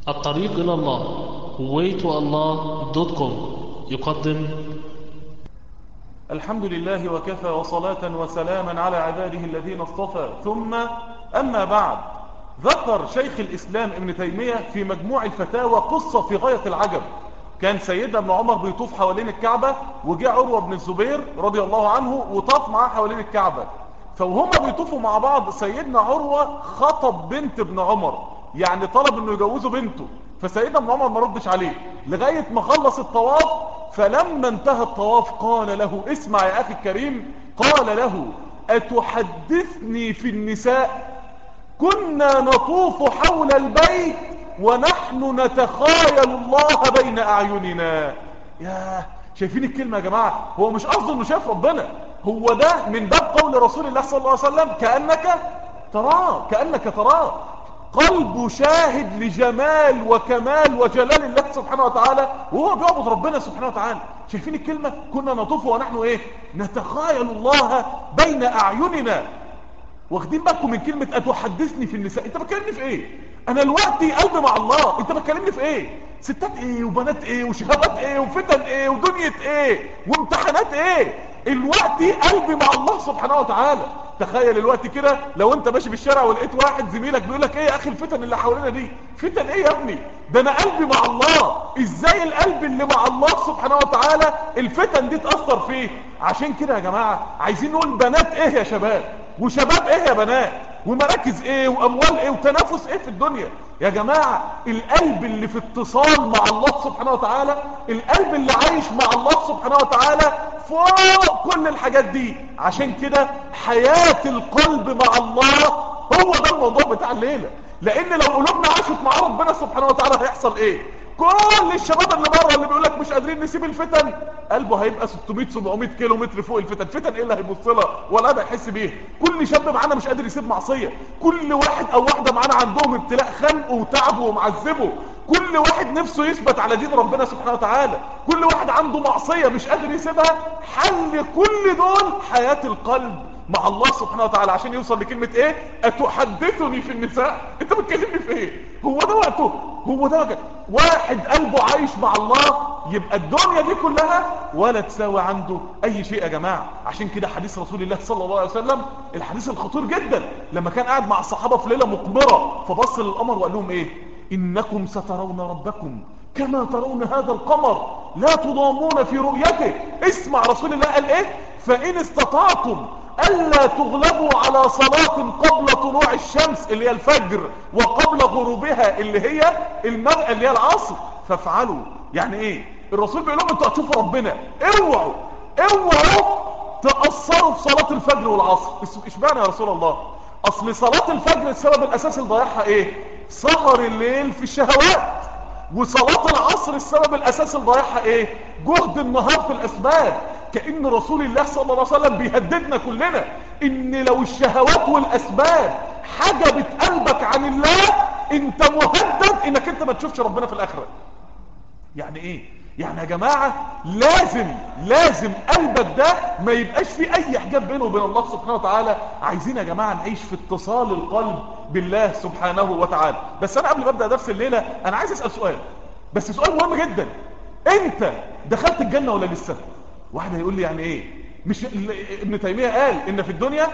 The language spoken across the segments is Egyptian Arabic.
الطريق إلى الله waytoallah.com يقدم الحمد لله وكفى وصلاة وسلاما على عباده الذين اصطفى ثم أما بعد ذكر شيخ الإسلام ابن تيمية في مجموع الفتاوى قصة في غاية العجب كان سيدنا ابن عمر بيطوف حوالين الكعبة وجاء عروة بن الزبير رضي الله عنه وطاف معاه حوالين الكعبة فوهم بيطوفوا مع بعض سيدنا عروة خطب بنت ابن عمر يعني طلب انه يجوزه بنته فسيدنا ابن عمر ما ردش عليه لغاية ما خلص الطواف فلما انتهى الطواف قال له اسمع يا اخي الكريم قال له اتحدثني في النساء كنا نطوف حول البيت ونحن نتخايل الله بين اعيننا يا شايفين الكلمة يا جماعة هو مش قصده انه شايف ربنا هو ده من باب قول رسول الله صلى الله عليه وسلم كأنك تراه كأنك تراه قلبه شاهد لجمال وكمال وجلال الله سبحانه وتعالى وهو بيعبد ربنا سبحانه وتعالى شايفين الكلمة كنا نطوف ونحن ايه نتخايل الله بين اعيننا واخدين بالكم من كلمة اتحدثني في النساء انت بتكلمني في ايه انا الوقت قلبي مع الله انت بتكلمني في ايه ستات ايه وبنات ايه وشهوات ايه وفتن ايه ودنيا ايه وامتحانات ايه الوقت قلبي مع الله سبحانه وتعالى تخيل الوقت كده لو انت ماشي في الشارع ولقيت واحد زميلك بيقول لك ايه يا اخي الفتن اللي حوالينا دي فتن ايه يا ابني ده انا قلبي مع الله ازاي القلب اللي مع الله سبحانه وتعالى الفتن دي تأثر فيه عشان كده يا جماعة عايزين نقول بنات ايه يا شباب وشباب ايه يا بنات ومراكز ايه واموال ايه وتنافس ايه في الدنيا يا جماعة القلب اللي في اتصال مع الله سبحانه وتعالى القلب اللي عايش مع الله سبحانه وتعالى فوق كل الحاجات دي عشان كده حياة القلب مع الله هو ده الموضوع بتاع الليلة لان لو قلوبنا عاشت مع ربنا سبحانه وتعالى هيحصل ايه كل الشباب اللي بره اللي بيقول لك مش قادرين نسيب الفتن قلبه هيبقى 600 700 كيلو متر فوق الفتن فتن ايه اللي هيبص لها ولا ده يحس بيه كل شاب معانا مش قادر يسيب معصيه كل واحد او واحده معانا عندهم ابتلاء خنقه وتعبه ومعذبه كل واحد نفسه يثبت على دين ربنا سبحانه وتعالى كل واحد عنده معصيه مش قادر يسيبها حل كل دول حياه القلب مع الله سبحانه وتعالى عشان يوصل لكلمة ايه اتحدثني في النساء انت بتكلمني في ايه هو ده وقته هو ده وقته واحد قلبه عايش مع الله يبقى الدنيا دي كلها ولا تساوي عنده اي شيء يا جماعة عشان كده حديث رسول الله صلى الله عليه وسلم الحديث الخطير جدا لما كان قاعد مع الصحابة في ليلة مقمرة فبص للقمر وقال لهم ايه انكم سترون ربكم كما ترون هذا القمر لا تضامون في رؤيته اسمع رسول الله قال ايه فان استطعتم ألا تغلبوا على صلاة قبل طلوع الشمس اللي هي الفجر وقبل غروبها اللي هي المرأة اللي هي العصر فافعلوا يعني ايه الرسول بيقول لهم انتوا هتشوفوا ربنا اوعوا اوعوا تأثروا في صلاة الفجر والعصر اشمعنى يا رسول الله اصل صلاة الفجر السبب الاساسي لضياعها ايه سهر الليل في الشهوات وصلاة العصر السبب الاساسي لضياعها ايه جهد النهار في الاسباب كأن رسول الله صلى الله عليه وسلم بيهددنا كلنا ان لو الشهوات والاسباب حجبت قلبك عن الله انت مهدد انك انت ما تشوفش ربنا في الاخرة يعني ايه يعني يا جماعة لازم لازم قلبك ده ما يبقاش فيه اي حجاب بينه وبين الله سبحانه وتعالى عايزين يا جماعة نعيش في اتصال القلب بالله سبحانه وتعالى بس انا قبل ما ابدأ درس الليلة انا عايز اسأل سؤال بس سؤال مهم جدا انت دخلت الجنة ولا لسه واحد هيقول لي يعني ايه مش ابن تيمية قال ان في الدنيا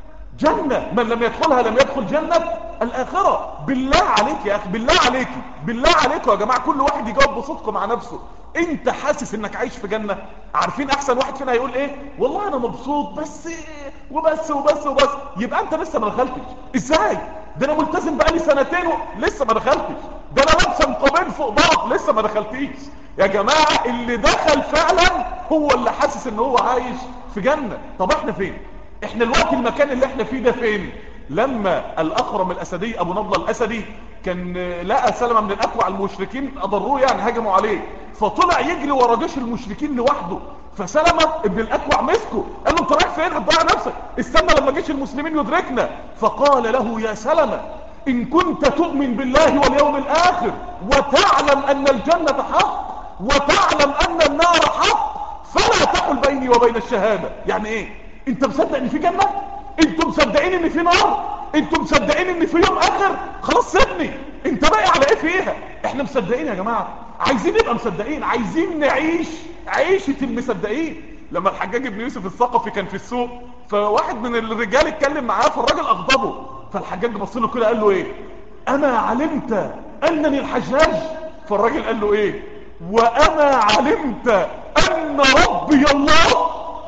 جنة من لم يدخلها لم يدخل جنة الاخرة بالله عليك يا اخي بالله عليك بالله عليكم يا جماعة كل واحد يجاوب بصدق مع نفسه انت حاسس انك عايش في جنة عارفين احسن واحد فينا هيقول ايه والله انا مبسوط بس وبس وبس وبس يبقى انت لسه ما دخلتش ازاي ده انا ملتزم بقالي سنتين و... لسه ما دخلتش ده انا لابسه نقابين فوق بعض لسه ما دخلتيش يا جماعة اللي دخل فعلا هو اللي حاسس ان هو عايش في جنة طب احنا فين احنا الوقت المكان اللي احنا فيه ده فين لما الاخرم الاسدي ابو نضل الاسدي كان لقى سلمة من الاكوع المشركين اضروه يعني هجموا عليه فطلع يجري ورا جيش المشركين لوحده فسلمة ابن الاكوع مسكه قال له انت رايح فين هتضيع نفسك استنى لما جيش المسلمين يدركنا فقال له يا سلمة ان كنت تؤمن بالله واليوم الاخر وتعلم ان الجنة حق وتعلم ان النار حق فلا تحل بيني وبين الشهادة يعني ايه انت مصدق ان في جنة انتوا مصدقين ان في نار انتوا مصدقين ان في يوم اخر خلاص سيبني انت باقي على ايه فيها احنا مصدقين يا جماعه عايزين نبقى مصدقين عايزين نعيش عيشه المصدقين لما الحجاج بن يوسف الثقفي كان في السوق فواحد من الرجال اتكلم معاه فالراجل اغضبه فالحجاج بص له كده قال له ايه اما علمت انني الحجاج فالراجل قال له ايه واما علمت ان ربي الله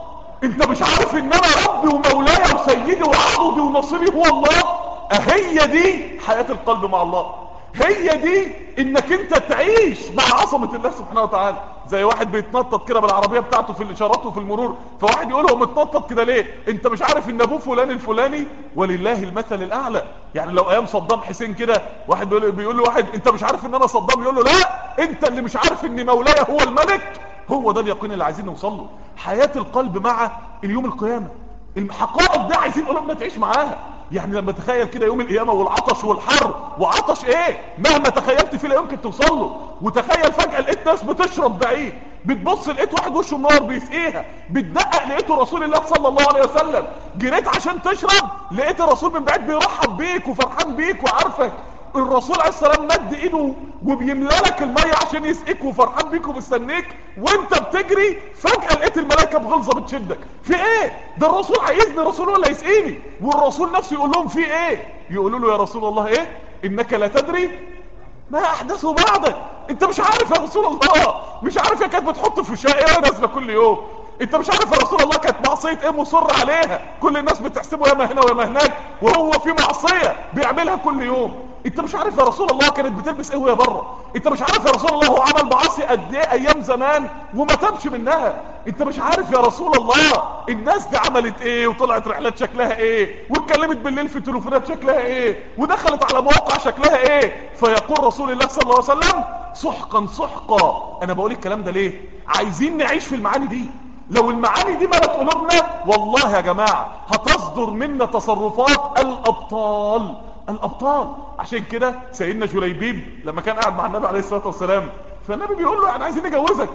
انت مش عارف ان انا ربي ومولاي وسيدي وعضدي ونصيري هو الله اهي دي حياة القلب مع الله هي دي انك انت تعيش مع عظمة الله سبحانه وتعالى زي واحد بيتنطط كده بالعربية بتاعته في الاشارات وفي المرور فواحد يقول هو متنطط كده ليه انت مش عارف ان ابوه فلان الفلاني ولله المثل الاعلى يعني لو ايام صدام حسين كده واحد بيقول, بيقول له واحد انت مش عارف ان انا صدام يقول له لا انت اللي مش عارف ان مولاي هو الملك هو ده اليقين اللي عايزين نوصل له حياة القلب مع اليوم القيامة الحقائق ده عايزين قلوبنا تعيش معاها يعني لما تخيل كده يوم القيامة والعطش والحر وعطش ايه مهما تخيلت فيه لا يمكن توصل له وتخيل فجأة لقيت ناس بتشرب بعيد بتبص لقيت واحد وشه النار بيسقيها بتدقق لقيته رسول الله صلى الله عليه وسلم جريت عشان تشرب لقيت الرسول من بعيد بيرحب بيك وفرحان بيك وعارفك الرسول عليه السلام مد ايده وبيملى لك الميه عشان يسقيك وفرحان بيك ومستنيك وانت بتجري فجاه لقيت الملائكه بغلظه بتشدك في ايه ده الرسول عايزني الرسول ولا يسقيني والرسول نفسه يقول لهم في ايه يقولوا له يا رسول الله ايه انك لا تدري ما احدثه بعدك انت مش عارف يا رسول الله مش عارف يا كانت بتحط في شقه نازله كل يوم انت مش عارف يا رسول الله كانت معصيه ايه مصر عليها كل الناس بتحسبه ياما هنا وياما هناك وهو في معصيه بيعملها كل يوم انت مش عارف يا رسول الله كانت بتلبس ايه وهي بره انت مش عارف يا رسول الله هو عمل معاصي قد ايه ايام زمان وما تبش منها انت مش عارف يا رسول الله الناس دي عملت ايه وطلعت رحلات شكلها ايه واتكلمت بالليل في تليفونات شكلها ايه ودخلت على مواقع شكلها ايه فيقول رسول الله صلى الله عليه وسلم سحقا سحقا انا بقول الكلام ده ليه عايزين نعيش في المعاني دي لو المعاني دي ملت قلوبنا والله يا جماعة هتصدر منا تصرفات الابطال الابطال عشان كده سيدنا جليبيب لما كان قاعد مع النبي عليه الصلاة والسلام فالنبي بيقول له يعني عايزين نجوزك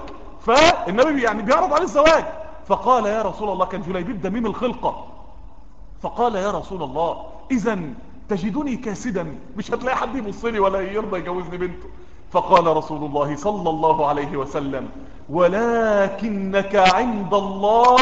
فالنبي يعني بيعرض عليه الزواج فقال يا رسول الله كان جليبيب دميم الخلقة فقال يا رسول الله اذا تجدني كاسدا مش هتلاقي حد يبص لي ولا يرضى يجوزني بنته فقال رسول الله صلى الله عليه وسلم ولكنك عند الله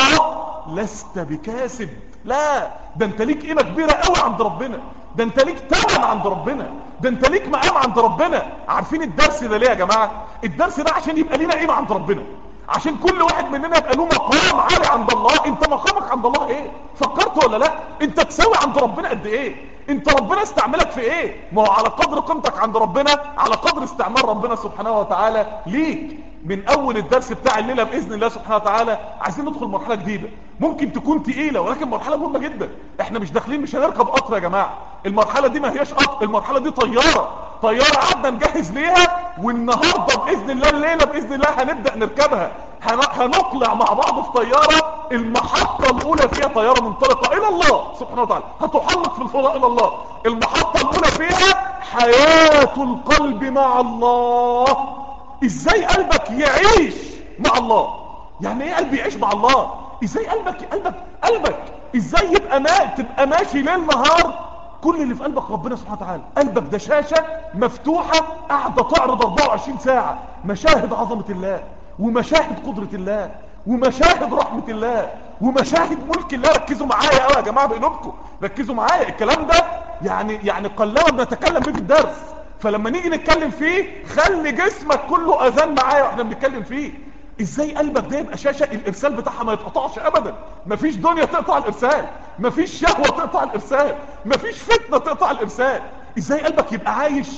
لست بكاسب لا ده انت ليك قيمة كبيرة قوي عند ربنا ده انت ليك تمن عند ربنا ده انت ليك مقام عند ربنا عارفين الدرس ده ليه يا جماعة الدرس ده عشان يبقى لينا قيمة عند ربنا عشان كل واحد مننا يبقى له مقام عالي عند الله انت مقامك عند الله ايه فكرت ولا لا انت تساوي عند ربنا قد ايه انت ربنا استعملك في ايه ما هو على قدر قيمتك عند ربنا على قدر استعمال ربنا سبحانه وتعالى ليك من اول الدرس بتاع الليلة باذن الله سبحانه وتعالى عايزين ندخل مرحلة جديدة ممكن تكون تقيلة ولكن مرحلة مهمة جدا احنا مش داخلين مش هنركب قطر يا جماعة المرحلة دي ما هياش قطر المرحلة دي طيارة طيارة قعدنا نجهز ليها والنهاردة باذن الله الليلة باذن الله هنبدأ نركبها هنقلع مع بعض في طيارة المحطة الاولى فيها طيارة منطلقة الى الله سبحانه وتعالى هتحلق في الفضاء الى الله المحطة الاولى فيها حياة القلب مع الله ازاي قلبك يعيش مع الله يعني ايه قلبي يعيش مع الله ازاي قلبك قلبك قلبك ازاي يبقى ما تبقى ماشي ليل نهار كل اللي في قلبك ربنا سبحانه وتعالى قلبك ده شاشة مفتوحة قاعدة تعرض 24 ساعة مشاهد عظمة الله ومشاهد قدرة الله ومشاهد رحمة الله ومشاهد ملك الله ركزوا معايا قوي يا جماعة بقلوبكم ركزوا معايا الكلام ده يعني يعني قلما بنتكلم به في الدرس فلما نيجي نتكلم فيه خلي جسمك كله اذان معايا واحنا بنتكلم فيه ازاي قلبك ده يبقى شاشة الارسال بتاعها ما يتقطعش ابدا مفيش دنيا تقطع الارسال مفيش شهوة تقطع الارسال مفيش فتنة تقطع الارسال ازاي قلبك يبقى عايش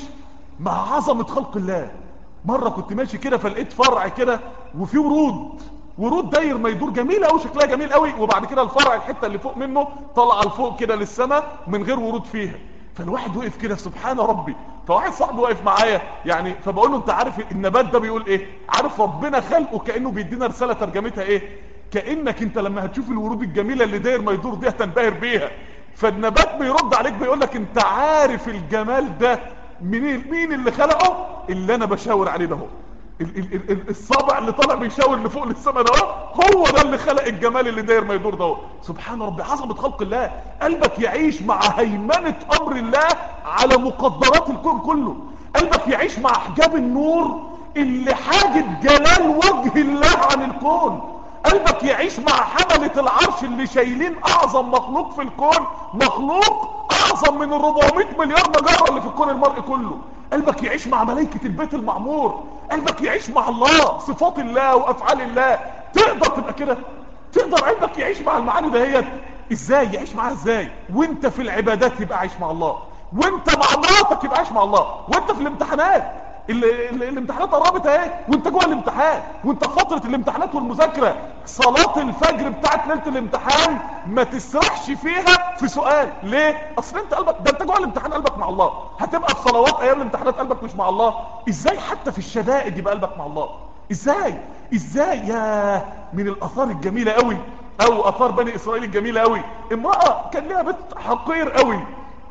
مع عظمة خلق الله مرة كنت ماشي كده فلقيت فرع كده وفيه ورود ورود داير ما يدور جميل قوي شكلها جميل قوي وبعد كده الفرع الحتة اللي فوق منه طلع لفوق كده للسماء من غير ورود فيها فالواحد وقف كده سبحان ربي فواحد صاحبي واقف معايا يعني فبقول له انت عارف النبات ده بيقول ايه عارف ربنا خلقه كانه بيدينا رساله ترجمتها ايه كانك انت لما هتشوف الورود الجميله اللي داير ما يدور دي هتنبهر بيها فالنبات بيرد عليك بيقول لك انت عارف الجمال ده مين مين اللي خلقه اللي انا بشاور عليه ده هو ال ال ال ال الصابع اللي طالع بيشاور لفوق للسما ده هو ده اللي خلق الجمال اللي داير ما يدور ده سبحان ربي عظمه خلق الله قلبك يعيش مع هيمنه امر الله على مقدرات الكون كله قلبك يعيش مع حجاب النور اللي حاجة جلال وجه الله عن الكون قلبك يعيش مع حملة العرش اللي شايلين اعظم مخلوق في الكون مخلوق اعظم من ال 400 مليار مجرة اللي في الكون المرئي كله قلبك يعيش مع ملائكة البيت المعمور قلبك يعيش مع الله صفات الله وافعال الله تقدر تبقى كده تقدر قلبك يعيش مع المعاني دهيت ازاي يعيش معاها ازاي وانت في العبادات يبقى عايش مع الله وانت مع مراتك يبقى عايش مع الله وانت في الامتحانات ال ال الامتحانات قربت اهي وانت جوه الامتحان وانت في فتره الامتحانات والمذاكره صلاه الفجر بتاعت ليله الامتحان ما تسرحش فيها في سؤال ليه اصل انت قلبك ده انت جوه الامتحان قلبك مع الله هتبقى في صلوات ايام الامتحانات قلبك مش مع الله ازاي حتى في الشدائد يبقى قلبك مع الله ازاي ازاي يا من الاثار الجميله قوي او اثار بني اسرائيل الجميله قوي امراه كان لها بيت حقير قوي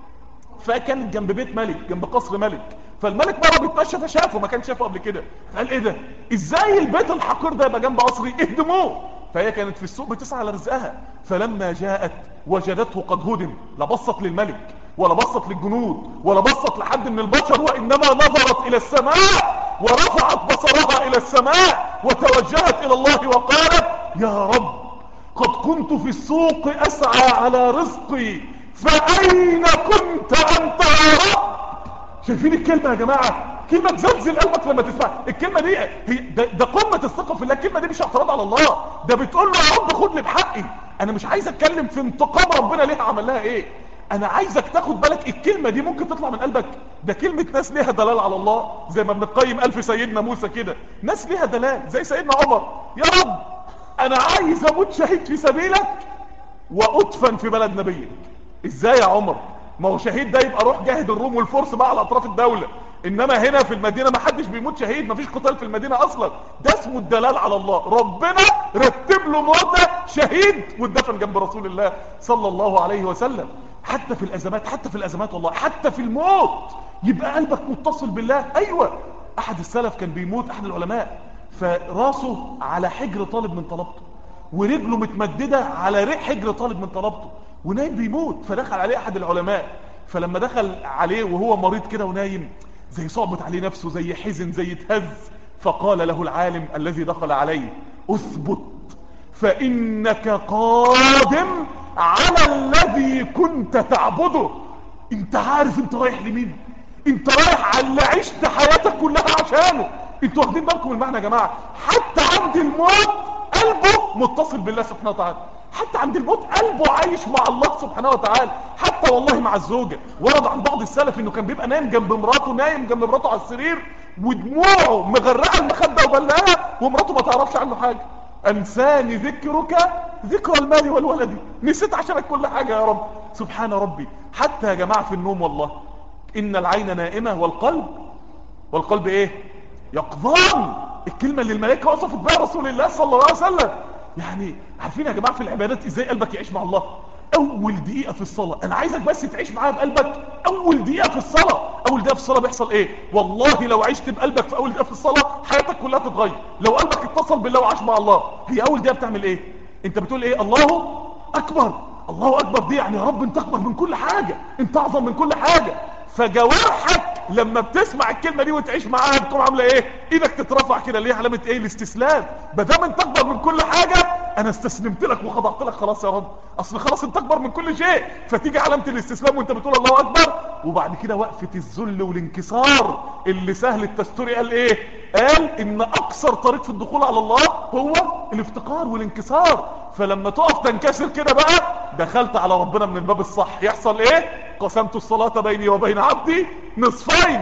فكانت جنب بيت ملك جنب قصر ملك فالملك مره بيتمشى فشافه ما كان شافه قبل كده قال ايه ده ازاي البيت الحقير ده يبقى جنب قصري اهدموه فهي كانت في السوق بتسعى على رزقها فلما جاءت وجدته قد هدم لا بصت للملك ولا بصت للجنود ولا بصت لحد من البشر وانما نظرت الى السماء ورفعت بصرها الى السماء وتوجهت الى الله وقالت يا رب قد كنت في السوق اسعى على رزقي فأين كنت أنت يا رب شايفين الكلمة يا جماعة كلمة تزلزل قلبك لما تسمع الكلمة دي هي ده, ده قمة الثقة في الله الكلمة دي مش اعتراض على الله ده بتقول له يا رب خد لي بحقي انا مش عايز اتكلم في انتقام ربنا ليه عمل لها ايه انا عايزك تاخد بالك الكلمة دي ممكن تطلع من قلبك ده كلمة ناس ليها دلال على الله زي ما ابن القيم قال في سيدنا موسى كده ناس ليها دلال زي سيدنا عمر يا رب انا عايز اموت شهيد في سبيلك وادفن في بلد نبيك ازاي يا عمر ما هو شهيد ده يبقى روح جاهد الروم والفرس بقى على اطراف الدولة انما هنا في المدينة ما حدش بيموت شهيد ما فيش قتال في المدينة اصلا ده اسمه الدلال على الله ربنا رتب له موته شهيد واتدفن جنب رسول الله صلى الله عليه وسلم حتى في الازمات حتى في الازمات والله حتى في الموت يبقى قلبك متصل بالله ايوه احد السلف كان بيموت احد العلماء فراسه على حجر طالب من طلبته ورجله متمددة على ريح حجر طالب من طلبته ونايم بيموت فدخل عليه احد العلماء فلما دخل عليه وهو مريض كده ونايم زي صعبت عليه نفسه زي حزن زي اتهز فقال له العالم الذي دخل عليه اثبت فانك قادم على الذي كنت تعبده انت عارف انت رايح لمين انت رايح على اللي عشت حياتك كلها عشانه انتوا واخدين بالكم المعنى يا جماعه حتى عند الموت قلبه متصل بالله سبحانه وتعالى حتى عند الموت قلبه عايش مع الله سبحانه وتعالى حتى والله مع الزوجة ورد عن بعض السلف انه كان بيبقى نايم جنب مراته نايم جنب مراته على السرير ودموعه مغرقه المخده وبلها ومراته ما تعرفش عنه حاجه انساني ذكرك ذكر المال والولد نسيت عشانك كل حاجه يا رب سبحان ربي حتى يا جماعه في النوم والله ان العين نائمه والقلب والقلب ايه يقظان الكلمه اللي الملائكه وصفت بها رسول الله صلى الله عليه وسلم يعني عارفين يا جماعه في العبادات ازاي قلبك يعيش مع الله اول دقيقه في الصلاه انا عايزك بس تعيش معايا بقلبك اول دقيقه في الصلاه اول دقيقه في الصلاه بيحصل ايه والله لو عشت بقلبك في اول دقيقه في الصلاه حياتك كلها تتغير لو قلبك اتصل بالله وعاش مع الله هي اول دقيقه بتعمل ايه انت بتقول ايه الله اكبر الله اكبر دي يعني يا رب انت اكبر من كل حاجه انت اعظم من كل حاجه فجوارحك لما بتسمع الكلمه دي وتعيش معاها بتقوم عامله ايه ايدك تترفع كده ليه علامه ايه الاستسلام ما دام انت اكبر من كل حاجه انا استسلمت لك وخضعت لك خلاص يا رب اصل خلاص انت اكبر من كل شيء فتيجي علامه الاستسلام وانت بتقول الله اكبر وبعد كده وقفه الذل والانكسار اللي سهل التستوري قال ايه قال ان اقصر طريق في الدخول على الله هو الافتقار والانكسار فلما تقف تنكسر كده بقى دخلت على ربنا من الباب الصح يحصل ايه قسمت الصلاة بيني وبين عبدي نصفين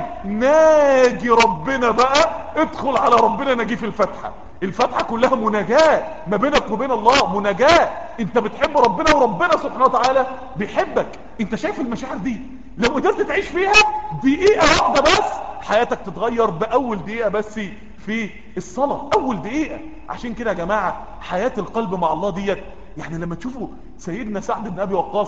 ناجي ربنا بقى ادخل على ربنا نجي في الفتحة الفتحة كلها مناجاة ما بينك وبين الله مناجاة انت بتحب ربنا وربنا سبحانه وتعالى بيحبك انت شايف المشاعر دي لو قدرت تعيش فيها دقيقة واحدة بس حياتك تتغير بأول دقيقة بس في الصلاة أول دقيقة عشان كده يا جماعة حياة القلب مع الله ديت يعني لما تشوفوا سيدنا سعد بن أبي وقاص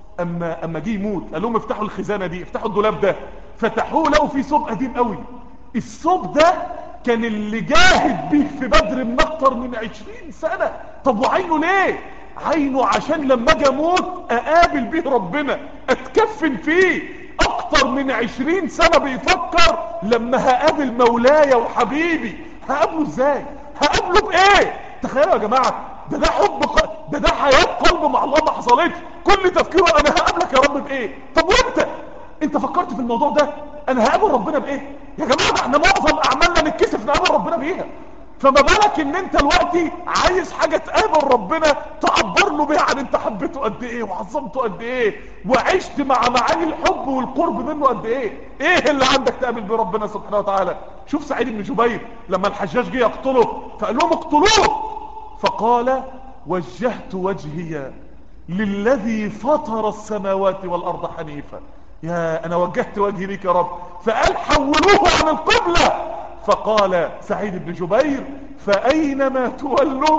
اما اما جه يموت قال لهم افتحوا الخزانه دي افتحوا الدولاب ده فتحوه لقوا فيه ثوب قديم قوي الثوب ده كان اللي جاهد بيه في بدر من اكتر من عشرين سنة طب وعينه ليه عينه عشان لما اجي اموت اقابل بيه ربنا اتكفن فيه اكتر من عشرين سنة بيفكر لما هقابل مولاي وحبيبي هقابله ازاي هقابله بايه تخيلوا يا جماعة ده ده حب ق... ده ده حياة قلب مع الله ما حصلتش كل تفكيره انا هقابلك يا رب بايه طب وانت انت فكرت في الموضوع ده انا هقابل ربنا بايه يا جماعة ده احنا معظم اعمالنا نتكسف نقابل ربنا بيها فما بالك ان انت دلوقتي عايز حاجة تقابل ربنا تعبر له بيها عن انت حبيته قد ايه وعظمته قد ايه وعشت مع معاني الحب والقرب منه قد ايه ايه اللي عندك تقابل بيه ربنا سبحانه وتعالى شوف سعيد بن جبير لما الحجاج جه يقتله فقال لهم اقتلوه فقال وجهت وجهي للذي فطر السماوات والارض حنيفا يا انا وجهت وجهي ليك يا رب فقال حولوه عن القبلة فقال سعيد بن جبير فاينما تولوا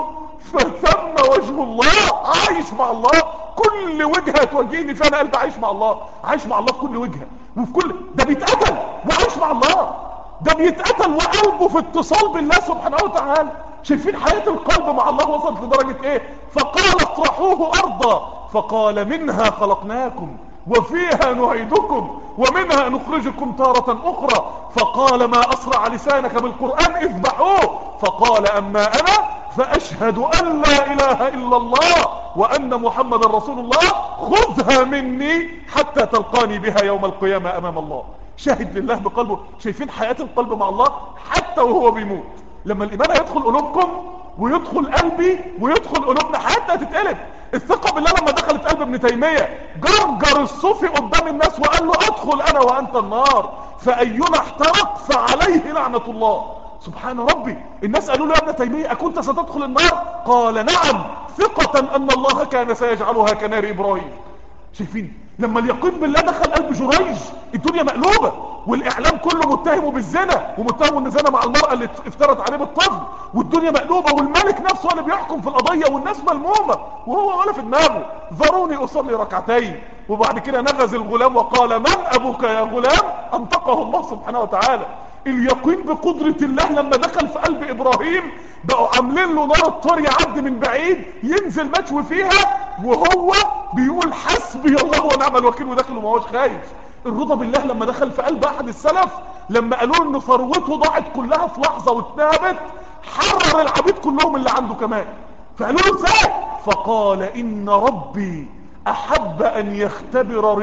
فثم وجه الله عايش مع الله كل وجهة توجهني فانا قلبي عايش مع الله عايش مع الله في كل وجهة وفي كل ده بيتقتل وعايش مع الله ده بيتقتل وقلبه في اتصال بالله سبحانه وتعالى شايفين حياة القلب مع الله وصلت لدرجة ايه فقال اطرحوه ارضا فقال منها خلقناكم وفيها نعيدكم ومنها نخرجكم تارة اخرى فقال ما اسرع لسانك بالقرآن اذبحوه فقال اما انا فاشهد ان لا اله الا الله وان محمد رسول الله خذها مني حتى تلقاني بها يوم القيامة امام الله شاهد لله بقلبه شايفين حياة القلب مع الله حتى وهو بيموت لما الايمان هيدخل قلوبكم ويدخل قلبي ويدخل قلوبنا حتى هتتقلب الثقة بالله لما دخلت قلب ابن تيمية جرجر الصوفي قدام الناس وقال له ادخل انا وانت النار فاينا احترق فعليه لعنة الله سبحان ربي الناس قالوا له يا ابن تيمية اكنت ستدخل النار قال نعم ثقة ان الله كان سيجعلها كنار ابراهيم شايفين لما اليقين بالله دخل قلب جريج الدنيا مقلوبة والاعلام كله متهمه بالزنا ومتهمه ان زنا مع المرأة اللي افترت عليه بالطفل والدنيا مقلوبة والملك نفسه اللي بيحكم في القضية والناس ملمومة وهو ولا في دماغه ذروني اصلي ركعتين وبعد كده نغز الغلام وقال من ابوك يا غلام انطقه الله سبحانه وتعالى اليقين بقدرة الله لما دخل في قلب ابراهيم بقوا عاملين له نار الطار يعدي من بعيد ينزل مشوي فيها وهو بيقول حسبي الله ونعم الوكيل وداخل وما هوش خايف الرضا بالله لما دخل في قلب احد السلف لما قالوا ان ثروته ضاعت كلها في لحظة واتنابت حرر العبيد كلهم اللي عنده كمان فقالوا له ازاي فقال ان ربي احب ان يختبر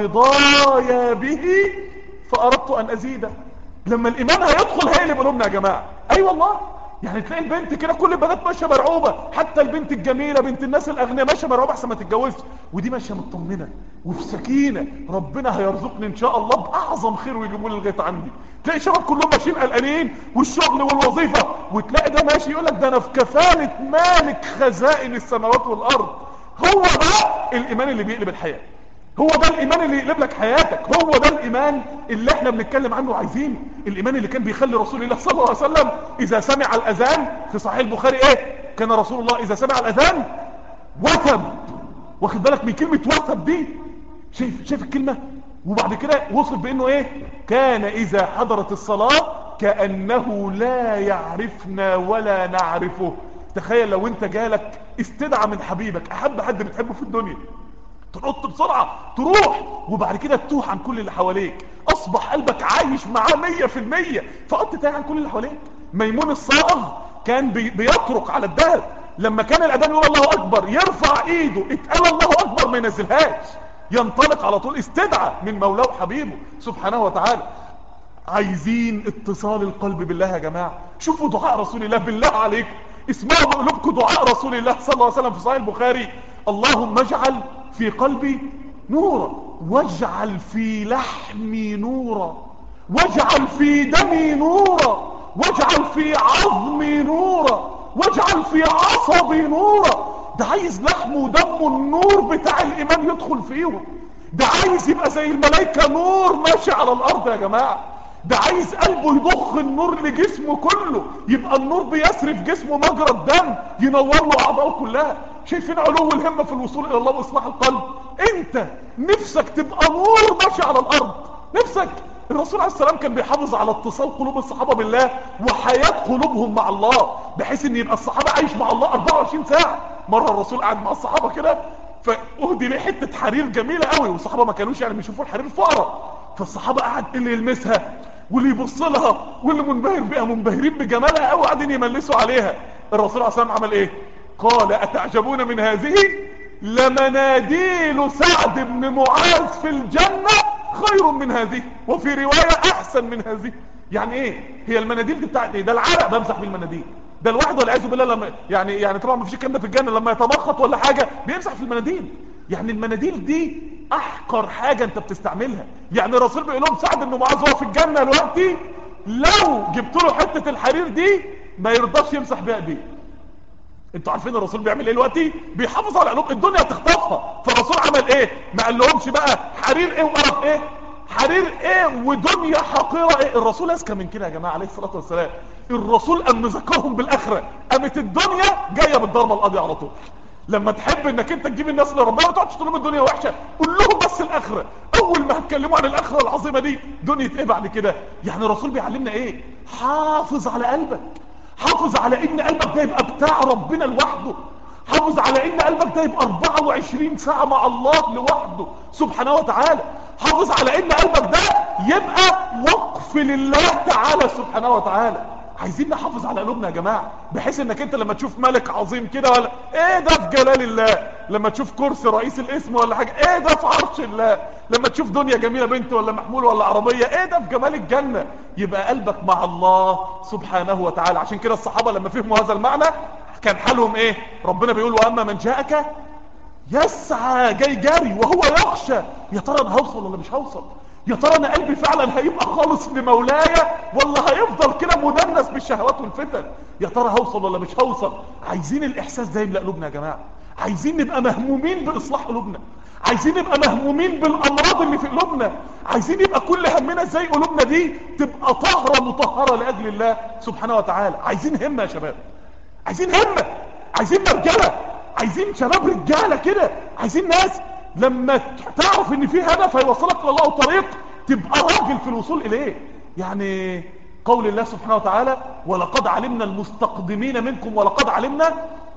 رضايا به فاردت ان ازيده لما الايمان هيدخل هيقلب قلوبنا يا جماعه اي أيوة والله يعني تلاقي البنت كده كل البنات ماشيه مرعوبه حتى البنت الجميله بنت الناس الاغنياء ماشيه مرعوبه احسن ما تتجوزش ودي ماشيه مطمنه وفي سكينه ربنا هيرزقني ان شاء الله باعظم خير ويجيبوا لي لغايه عندي تلاقي شباب كلهم ماشيين قلقانين والشغل والوظيفه وتلاقي ده ماشي يقول لك ده انا في كفاله مالك خزائن السماوات والارض هو ده الايمان اللي بيقلب الحياه هو ده الايمان اللي يقلب لك حياتك هو ده الايمان اللي احنا بنتكلم عنه عايزينه الايمان اللي كان بيخلي رسول الله صلى الله عليه وسلم اذا سمع الاذان في صحيح البخاري ايه كان رسول الله اذا سمع الاذان وثب واخد بالك من كلمة وثب دي شايف شايف الكلمة وبعد كده وصف بانه ايه كان اذا حضرت الصلاة كأنه لا يعرفنا ولا نعرفه تخيل لو انت جالك استدعى من حبيبك احب حد بتحبه في الدنيا تنط بسرعة تروح وبعد كده تتوه عن كل اللي حواليك اصبح قلبك عايش معاه مية في المية فقط تايه عن كل اللي حواليك ميمون الصائغ كان بي بيطرق على الدهب لما كان الاذان يقول الله اكبر يرفع ايده اتقال الله اكبر ما ينزلهاش ينطلق على طول استدعى من مولاه وحبيبه سبحانه وتعالى عايزين اتصال القلب بالله يا جماعة شوفوا دعاء رسول الله بالله عليكم اسمعوا بقلوبكم دعاء رسول الله صلى الله عليه وسلم في صحيح البخاري اللهم اجعل في قلبي نورا واجعل في لحمي نورا واجعل في دمي نورا واجعل في عظمي نورا واجعل في عصبي نورا ده عايز لحمه ودمه النور بتاع الايمان يدخل فيهم ده عايز يبقى زي الملائكة نور ماشي على الارض يا جماعة ده عايز قلبه يضخ النور لجسمه كله يبقى النور بيسري في جسمه مجرى الدم ينور له اعضائه كلها شايفين علو الهمة في الوصول الى الله واصلاح القلب انت نفسك تبقى نور ماشي على الارض نفسك الرسول عليه السلام كان بيحافظ على اتصال قلوب الصحابة بالله وحياة قلوبهم مع الله بحيث ان يبقى الصحابة عايش مع الله 24 ساعة مرة الرسول قاعد مع الصحابة كده فاهدي ليه حتة حرير جميلة قوي والصحابة ما كانوش يعني بيشوفوا الحرير فقرة فالصحابة قعد اللي يلمسها واللي يبص لها واللي منبهر بيها منبهرين بجمالها قوي قاعدين يملسوا عليها الرسول عليه السلام عمل ايه قال اتعجبون من هذه لمناديل سعد بن معاذ في الجنة خير من هذه وفي رواية احسن من هذه يعني ايه هي المناديل دي بتاعت ايه ده العرق بمسح بالمناديل ده الواحد والعياذ بالله لما يعني يعني طبعا ما فيش الكلام ده في الجنه لما يتمخط ولا حاجه بيمسح في المناديل يعني المناديل دي احقر حاجه انت بتستعملها يعني الرسول بيقول لهم سعد بن معاذ هو في الجنه دلوقتي لو جبت له حته الحرير دي ما يرضاش يمسح بيها ايديه انتوا عارفين الرسول بيعمل ايه دلوقتي بيحافظ على قلوب الدنيا تخطفها فالرسول عمل ايه ما قال لهمش بقى حرير ايه وقرف ايه حرير ايه ودنيا حقيرة ايه الرسول اذكى من كده يا جماعة عليه الصلاة والسلام الرسول قام مذكرهم بالاخرة قامت الدنيا جاية بالضربة القاضية على طول لما تحب انك انت تجيب الناس لربنا ما تقعدش تقول لهم الدنيا وحشه قول لهم بس الاخره اول ما هتكلموا عن الاخره العظيمه دي دنيا ايه بعد كده يعني الرسول بيعلمنا ايه حافظ على قلبك حافظ على ان قلبك ده يبقى بتاع ربنا لوحده حافظ على ان قلبك ده يبقى 24 ساعة مع الله لوحده سبحانه وتعالى حافظ على ان قلبك ده يبقى وقف لله تعالى سبحانه وتعالى عايزين نحافظ على قلوبنا يا جماعة بحيث انك انت لما تشوف ملك عظيم كده ولا ايه ده في جلال الله لما تشوف كرسي رئيس الاسم ولا حاجة ايه ده في عرش الله لما تشوف دنيا جميلة بنت ولا محمول ولا عربية ايه ده في جمال الجنة يبقى قلبك مع الله سبحانه وتعالى عشان كده الصحابة لما فهموا هذا المعنى كان حالهم ايه ربنا بيقول واما من جاءك يسعى جاي جاري وهو يخشى يا ترى انا هوصل ولا مش هوصل يا ترى انا قلبي فعلا هيبقى خالص لمولاي ولا هيفضل كده مدنس بالشهوات والفتن يا ترى هوصل ولا مش هوصل عايزين الاحساس ده يملأ قلوبنا يا جماعه عايزين نبقى مهمومين باصلاح قلوبنا عايزين نبقى مهمومين بالامراض اللي في قلوبنا عايزين يبقى كل همنا ازاي قلوبنا دي تبقى طاهره مطهره لاجل الله سبحانه وتعالى عايزين همه يا شباب عايزين همه عايزين مرجله عايزين شباب رجاله كده عايزين ناس لما تعرف ان في هدف هيوصلك لله طريق تبقى راجل في الوصول اليه يعني قول الله سبحانه وتعالى ولقد علمنا المستقدمين منكم ولقد علمنا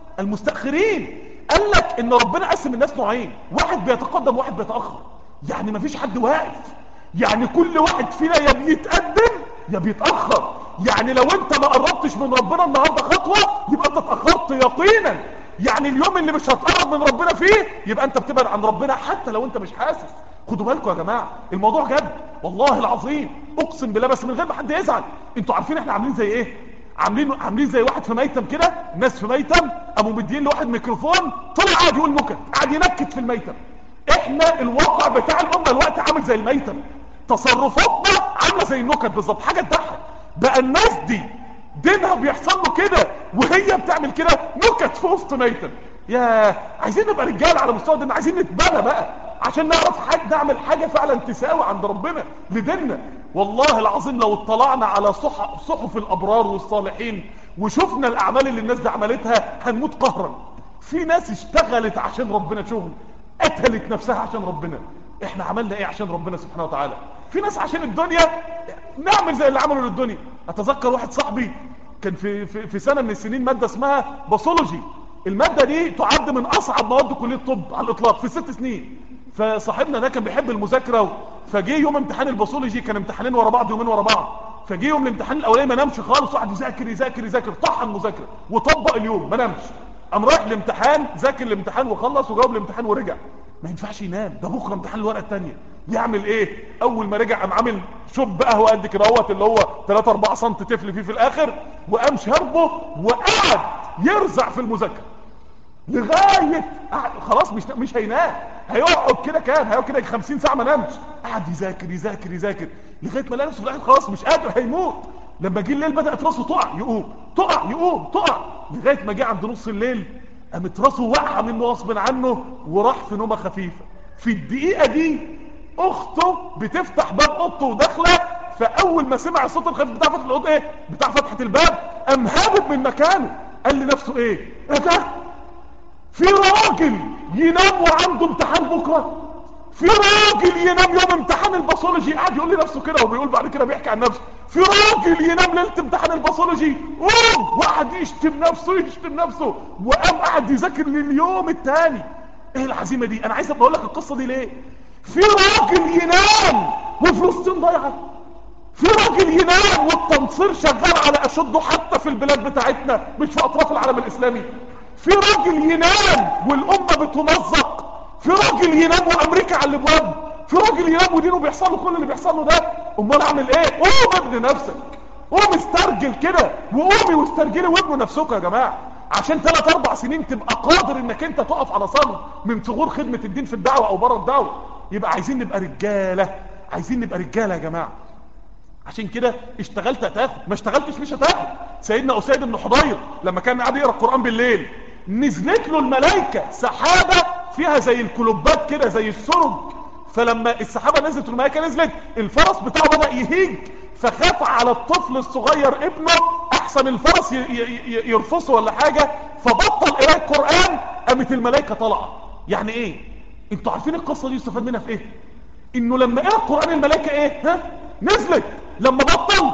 المستأخرين قال لك ان ربنا قسم الناس نوعين واحد بيتقدم وواحد بيتأخر يعني مفيش حد واقف يعني كل واحد فينا يا بيتقدم يا بيتأخر يعني لو انت ما قربتش من ربنا النهاردة خطوة يبقى انت اتأخرت يقينا يعني اليوم اللي مش هتقرب من ربنا فيه يبقى انت بتبعد عن ربنا حتى لو انت مش حاسس خدوا بالكم يا جماعة الموضوع جد والله العظيم اقسم بالله بس من غير ما حد يزعل انتوا عارفين احنا عاملين زي ايه عاملين عاملين زي واحد في ميتم كده ناس في ميتم قاموا مدين لواحد ميكروفون طلع قاعد يقول نكت قاعد ينكت في الميتم احنا الواقع بتاع الامه الوقت عامل زي الميتم تصرفاتنا عامله زي النكت بالظبط حاجه تضحك بقى الناس دي دينها بيحصل له كده وهي بتعمل كده نكت في وسط ميتم يا عايزين نبقى رجال على مستوى دين عايزين نتبنى بقى عشان نعرف حد نعمل حاجة فعلا تساوي عند ربنا لديننا والله العظيم لو اطلعنا على صحف, صحف الابرار والصالحين وشفنا الاعمال اللي الناس دي عملتها هنموت قهرا في ناس اشتغلت عشان ربنا شغل قتلت نفسها عشان ربنا احنا عملنا ايه عشان ربنا سبحانه وتعالى في ناس عشان الدنيا نعمل زي اللي عملوا للدنيا اتذكر واحد صاحبي كان في, في, في سنة من السنين مادة اسمها باثولوجي المادة دي تعد من اصعب مواد كلية الطب على الاطلاق في ست سنين فصاحبنا ده كان بيحب المذاكرة فجه يوم امتحان الباثولوجي كان امتحانين ورا بعض يومين ورا بعض فجه يوم الامتحان الاولاني ما نامش خالص وقعد يذاكر يذاكر يذاكر طحن مذاكره وطبق اليوم ما نامش قام رايح الامتحان ذاكر الامتحان وخلص وجاوب الامتحان ورجع ما ينفعش ينام ده بكره امتحان الورقه الثانيه يعمل ايه اول ما رجع قام عامل شوب قهوه قد كده اهوت اللي هو 3 4 سم تفل فيه في الاخر وقام شربه وقعد يرزع في المذاكره لغايه خلاص مش مش هينام هيقعد كده كان هيقعد كده 50 ساعه ما نامش قعد يذاكر يذاكر يذاكر لغايه ما لقى نفسه في الاخر خلاص مش قادر هيموت لما جه الليل بدات راسه تقع يقوم تقع يقوم تقع لغايه ما جه عند نص الليل قامت راسه واقعه منه غصب عنه وراح في نومه خفيفه في الدقيقه دي اخته بتفتح باب اوضته وداخله فاول ما سمع الصوت الخفيف بتاع فتحه الاوضه ايه بتاع فتحه الباب قام هابط من مكانه قال لنفسه ايه ايه ده في راجل ينام وعنده امتحان بكره في راجل ينام يوم امتحان الباثولوجي قاعد يقول لي نفسه كده وبيقول بعد كده بيحكي عن نفسه في راجل ينام ليله امتحان الباثولوجي قوم وقعد يشتم نفسه يشتم نفسه وقام قاعد يذاكر لليوم الثاني ايه العزيمه دي انا عايز اقول لك القصه دي ليه في راجل ينام وفلسطين ضايعه في راجل ينام والتنصير شغال على اشده حتى في البلاد بتاعتنا مش في اطراف العالم الاسلامي في راجل ينام والامه بتمزق في راجل ينام وامريكا على الابواب في راجل ينام ودينه بيحصل له كل اللي بيحصل له ده امال اعمل ايه قوم ابن نفسك قوم استرجل كده وقومي واسترجلي وابنوا نفسكم يا جماعه عشان ثلاث اربع سنين تبقى قادر انك انت تقف على صمت من ثغور خدمه الدين في الدعوه او بره الدعوه يبقى عايزين نبقى رجاله عايزين نبقى رجاله يا جماعه عشان كده اشتغلت هتاخد ما اشتغلتش مش هتاخد سيدنا اسيد بن حضير لما كان قاعد يقرا القران بالليل نزلت له الملائكه سحابه فيها زي الكلوبات كده زي السرج فلما السحابه نزلت الملائكه نزلت الفرس بتاعه بدا يهيج فخاف على الطفل الصغير ابنه احسن الفرس ي- ي- ي- يرفصه ولا حاجه فبطل قراءه القران قامت الملائكه طالعه يعني ايه انتوا عارفين القصه دي يستفاد منها في ايه انه لما قرا القران الملائكه ايه ها نزلت لما بطل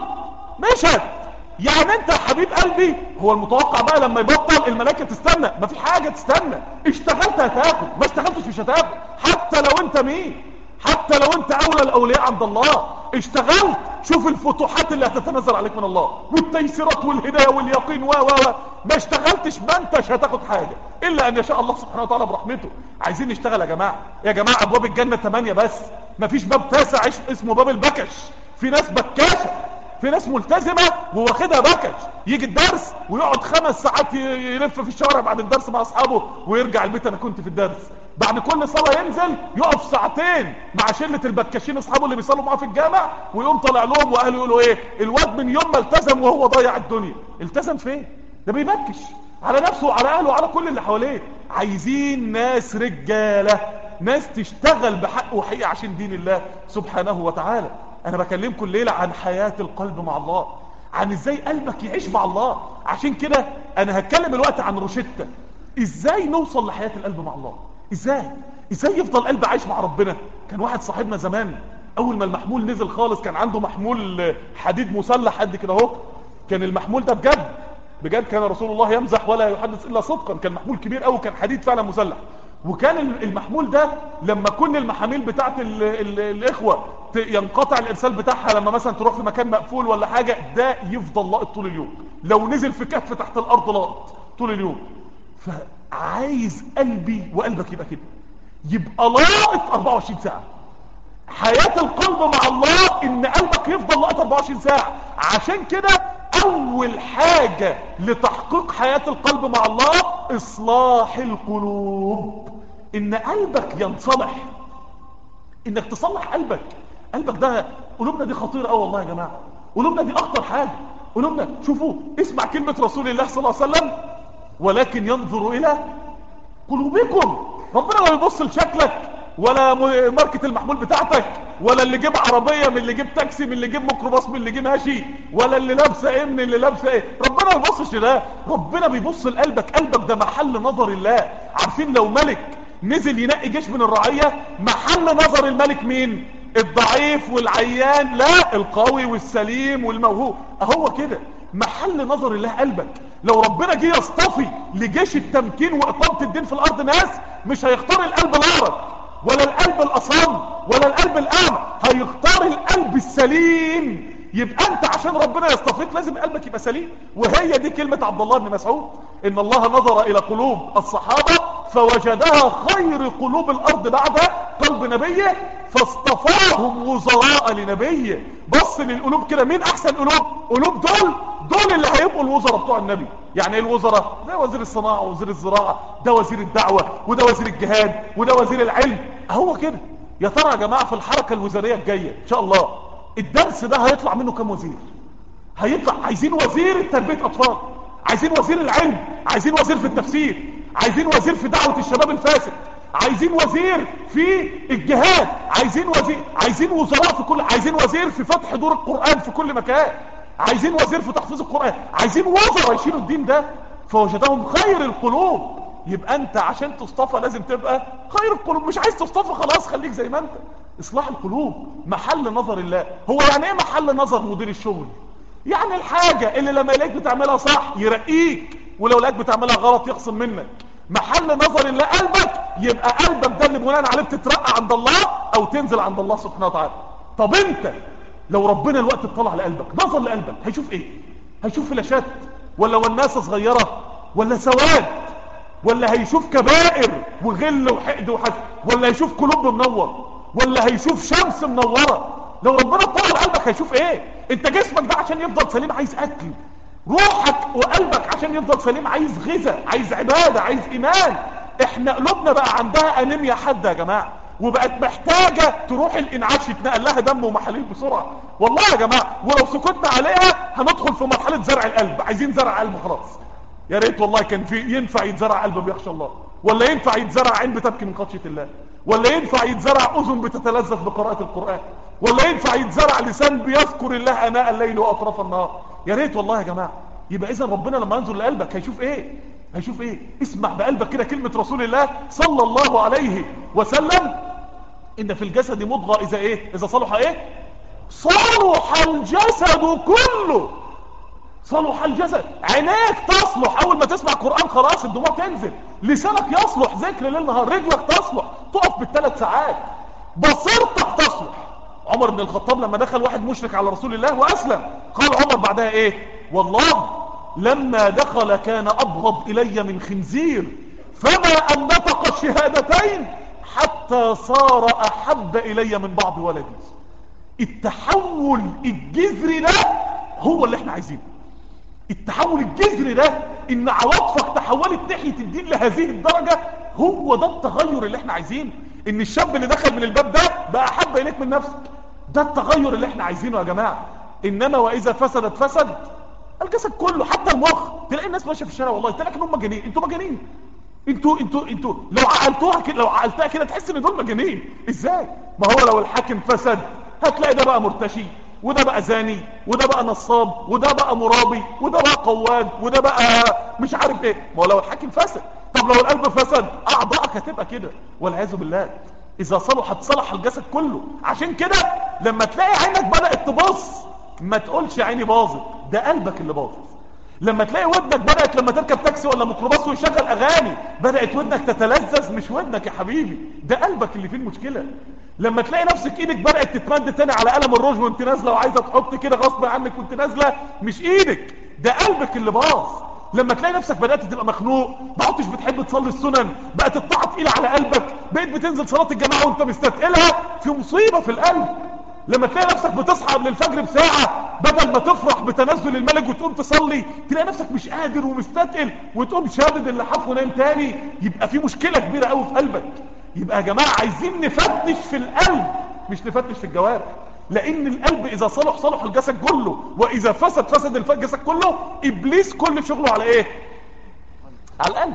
مشت يعني انت يا حبيب قلبي هو المتوقع بقى لما يبطل الملائكه تستنى ما في حاجه تستنى اشتغلت هتاخد ما اشتغلتش مش هتاخد حتى لو انت مين حتى لو انت اولى الاولياء عند الله اشتغلت شوف الفتوحات اللي هتتنزل عليك من الله والتيسيرات والهدايه واليقين و و و ما اشتغلتش ما انتش هتاخد حاجه الا ان يشاء الله سبحانه وتعالى برحمته عايزين نشتغل يا جماعه يا جماعه ابواب الجنه ثمانية بس مفيش باب تاسع عش- اسمه باب البكش في ناس بكاشه في ناس ملتزمة وواخدها بكش يجي الدرس ويقعد خمس ساعات ي- يلف في الشوارع بعد الدرس مع اصحابه ويرجع البيت انا كنت في الدرس بعد كل صلاة ينزل يقف ساعتين مع شلة البكاشين اصحابه اللي بيصلوا معاه في الجامع ويقوم طالع لهم واهله يقولوا ايه الواد من يوم ما التزم وهو ضيع الدنيا التزم فين ده بيبكش على نفسه وعلى اهله وعلى كل اللي حواليه عايزين ناس رجالة ناس تشتغل بحق وحقيقة عشان دين الله سبحانه وتعالى انا بكلمكم الليلة عن حياة القلب مع الله عن ازاي قلبك يعيش مع الله عشان كده انا هتكلم الوقت عن روشتة ازاي نوصل لحياة القلب مع الله ازاي ازاي يفضل قلب عايش مع ربنا كان واحد صاحبنا زمان اول ما المحمول نزل خالص كان عنده محمول حديد مسلح قد كده اهو كان المحمول ده بجد بجد كان رسول الله يمزح ولا يحدث الا صدقا كان محمول كبير قوي كان حديد فعلا مسلح وكان المحمول ده لما كل المحاميل بتاعت ال ال الاخوة ت- ينقطع الارسال بتاعها لما مثلا تروح في مكان مقفول ولا حاجة ده يفضل لاقط طول اليوم لو نزل في كف تحت الارض لاقط طول اليوم فعايز قلبي وقلبك يبقى كده يبقى لاقط 24 ساعة حياة القلب مع الله ان قلبك يفضل لاقط 24 ساعة عشان كده اول حاجة لتحقيق حياة القلب مع الله اصلاح القلوب ان قلبك ينصلح انك تصلح قلبك قلبك ده قلوبنا دي خطيرة قوي والله يا جماعة قلوبنا دي اخطر حاجة قلوبنا شوفوا اسمع كلمة رسول الله صلى الله عليه وسلم ولكن ينظر الى قلوبكم ربنا ما بيبص لشكلك ولا م- ماركة المحمول بتاعتك ولا اللي جيب عربية من اللي جيب تاكسي من اللي جيب ميكروباص من اللي جيب ماشي ولا اللي لابسه ايه من اللي لابسه ايه ربنا ما بيبصش لده ربنا بيبص لقلبك قلبك ده محل نظر الله عارفين لو ملك نزل ينقي جيش من الرعية محل نظر الملك مين الضعيف والعيان لا القوي والسليم والموهوب اهو كده محل نظر الله قلبك لو ربنا جه يصطفي لجيش التمكين واقامه الدين في الارض ناس مش هيختار القلب الاعرج ولا القلب الاصم ولا القلب الاعمى هيختار القلب السليم يبقى انت عشان ربنا يصطفيك لازم قلبك يبقى سليم وهي دي كلمة عبد الله بن مسعود ان الله نظر الى قلوب الصحابة فوجدها خير قلوب الارض بعد قلب نبيه فاصطفاهم وزراء لنبيه بص للقلوب كده مين احسن قلوب قلوب دول دول اللي هيبقوا الوزراء بتوع النبي يعني ايه الوزراء ده وزير الصناعة ووزير الزراعة ده وزير الدعوة وده وزير الجهاد وده وزير العلم هو كده يا ترى يا جماعة في الحركة الوزارية الجاية ان شاء الله الدرس ده هيطلع منه كام وزير هيطلع عايزين وزير تربية اطفال عايزين وزير العلم عايزين وزير في التفسير عايزين وزير في دعوة الشباب الفاسد عايزين وزير في الجهاد عايزين وزير عايزين وزراء في كل عايزين وزير في فتح دور القرآن في كل مكان عايزين وزير في تحفيظ القرآن عايزين وزراء يشيلوا الدين ده فوجدهم خير القلوب يبقى انت عشان تصطفى لازم تبقى خير القلوب مش عايز تصطفى خلاص خليك زي ما انت اصلاح القلوب محل نظر الله هو يعني ايه محل نظر مدير الشغل يعني الحاجة اللي لما يلاقيك بتعملها صح يرقيك ولو لقيك بتعملها غلط يخصم منك محل نظر الله قلبك يبقى قلبك ده اللي بناء عليه بتترقى عند الله او تنزل عند الله سبحانه وتعالى طب انت لو ربنا الوقت اطلع لقلبك نظر لقلبك هيشوف ايه هيشوف فلاشات ولا وناسة صغيرة ولا سواد ولا هيشوف كبائر وغل وحقد وحسد ولا هيشوف قلوب منور ولا هيشوف شمس منورة لو ربنا اطلع لقلبك هيشوف ايه انت جسمك ده عشان يفضل سليم عايز اكل روحك وقلبك عشان يفضل سليم عايز غذاء عايز عبادة عايز ايمان احنا قلوبنا بقى عندها انيميا حادة يا جماعة وبقت محتاجة تروح الانعاش يتنقل لها دم ومحاليل بسرعة والله يا جماعة ولو سكتنا عليها هندخل في مرحلة زرع القلب عايزين زرع قلب خلاص يا ريت والله كان في ينفع يتزرع قلب بيخشى الله ولا ينفع يتزرع عين بتبكي من خشية الله ولا ينفع يتزرع اذن بتتلذذ بقراءة القرآن ولا ينفع يتزرع لسان بيذكر الله اناء الليل واطراف النهار يا ريت والله يا جماعة يبقى اذا ربنا لما ينظر لقلبك هيشوف ايه هيشوف ايه اسمع بقلبك كده كلمة رسول الله صلى الله عليه وسلم ان في الجسد مضغة اذا ايه اذا صلح ايه صلح الجسد كله صلح الجسد عينيك تصلح اول ما تسمع قرآن خلاص الدموع تنزل لسانك يصلح ذكر ليل نهار رجلك تصلح تقف بالثلاث ساعات بصيرتك تصلح عمر بن الخطاب لما دخل واحد مشرك على رسول الله واسلم قال عمر بعدها ايه والله لما دخل كان ابغض الي من خنزير فما ان نطق الشهادتين حتى صار احب الي من بعض ولدي التحول الجذري ده هو اللي احنا عايزينه التحول الجذري ده ان عواطفك تحولت ناحية الدين لهذه الدرجة هو ده التغير اللي احنا عايزينه ان الشاب اللي دخل من الباب ده بقى احب اليك من نفسك ده التغير اللي احنا عايزينه يا جماعة انما واذا فسدت فسد الجسد كله حتى المخ تلاقي الناس ماشيه في الشارع والله تلاقي انهم مجانين انتوا مجانين انتوا انتوا انتوا لو عقلتوها كده لو عقلتها كده تحس ان دول مجانين ازاي ما هو لو الحاكم فسد هتلاقي ده بقى مرتشي وده بقى زاني وده بقى نصاب وده بقى مرابي وده بقى قواد وده بقى مش عارف ايه ما هو لو الحاكم فسد طب لو القلب فسد اعضائك هتبقى كده والعياذ بالله اذا صلحت صلح الجسد كله عشان كده لما تلاقي عينك بدأت تبص ما تقولش عيني باظت ده قلبك اللي باظت لما تلاقي ودنك بدأت لما تركب تاكسي ولا ميكروباص ويشغل اغاني بدأت ودنك تتلذذ مش ودنك يا حبيبي ده قلبك اللي فيه المشكلة لما تلاقي نفسك ايدك بدأت تتمد تاني على قلم الروج وانت نازلة وعايزة تحط كده غصب عنك وانت نازلة مش ايدك ده قلبك اللي باظ لما تلاقي نفسك بدأت تبقى مخنوق ما عدتش بتحب تصلي السنن بقت الطاعة تقيلة على قلبك بقيت بتنزل صلاة الجماعة وانت مستثقلها في مصيبة في القلب لما تلاقي نفسك بتصحى قبل الفجر بساعة بدل ما تفرح بتنزل الملك وتقوم تصلي تلاقي نفسك مش قادر ومستثقل وتقوم شادد اللحاف ونايم تاني يبقى في مشكلة كبيرة قوي في قلبك يبقى يا جماعة عايزين نفتش في القلب مش نفتش في الجوارح لان القلب اذا صلح صلح الجسد كله واذا فسد فسد الجسد كله ابليس كل شغله على ايه على القلب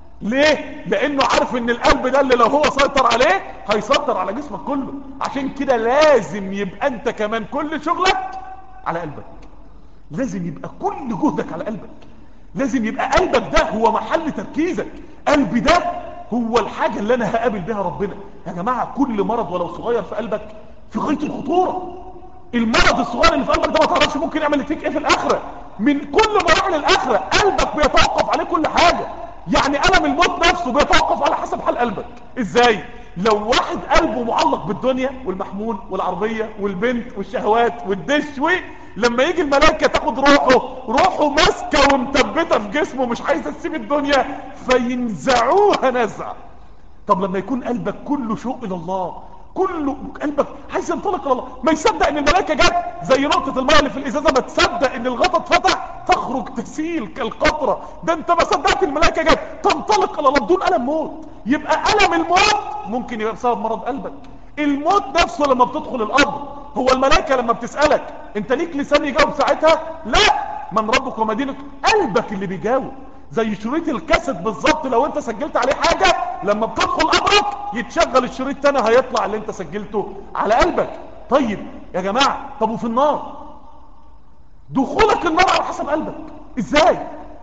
ليه لانه عارف ان القلب ده اللي لو هو سيطر عليه هيسيطر على جسمك كله عشان كده لازم يبقى انت كمان كل شغلك على قلبك لازم يبقى كل جهدك على قلبك لازم يبقى قلبك ده هو محل تركيزك قلبي ده هو الحاجة اللي انا هقابل بها ربنا يا جماعة كل مرض ولو صغير في قلبك في غاية الخطورة المرض الصغير اللي في قلبك ده ما تعرفش ممكن يعمل فيك ايه في الاخرة من كل مراحل الاخرة قلبك بيتوقف عليه كل حاجة يعني ألم الموت نفسه بيتوقف على حسب حال قلبك ازاي لو واحد قلبه معلق بالدنيا والمحمول والعربية والبنت والشهوات والدش لما يجي الملائكة تاخد روحه روحه ماسكة ومثبتة في جسمه مش عايزة تسيب الدنيا فينزعوها نزع طب لما يكون قلبك كله شوق الى الله كله قلبك عايز ينطلق الى الله ما يصدق ان الملائكه جت زي نقطه الماء اللي في الازازه ما تصدق ان الغطا اتفتح تخرج تسيل كالقطره ده انت ما صدقت الملائكه جت تنطلق الى الله بدون الم موت يبقى الم الموت ممكن يبقى بسبب مرض قلبك الموت نفسه لما بتدخل القبر هو الملائكه لما بتسالك انت ليك لسان يجاوب ساعتها لا من ربك وما دينك قلبك اللي بيجاوب زي شريط الكاسيت بالظبط لو انت سجلت عليه حاجة لما بتدخل قبرك يتشغل الشريط تاني هيطلع اللي انت سجلته على قلبك طيب يا جماعة طب وفي النار دخولك النار على حسب قلبك ازاي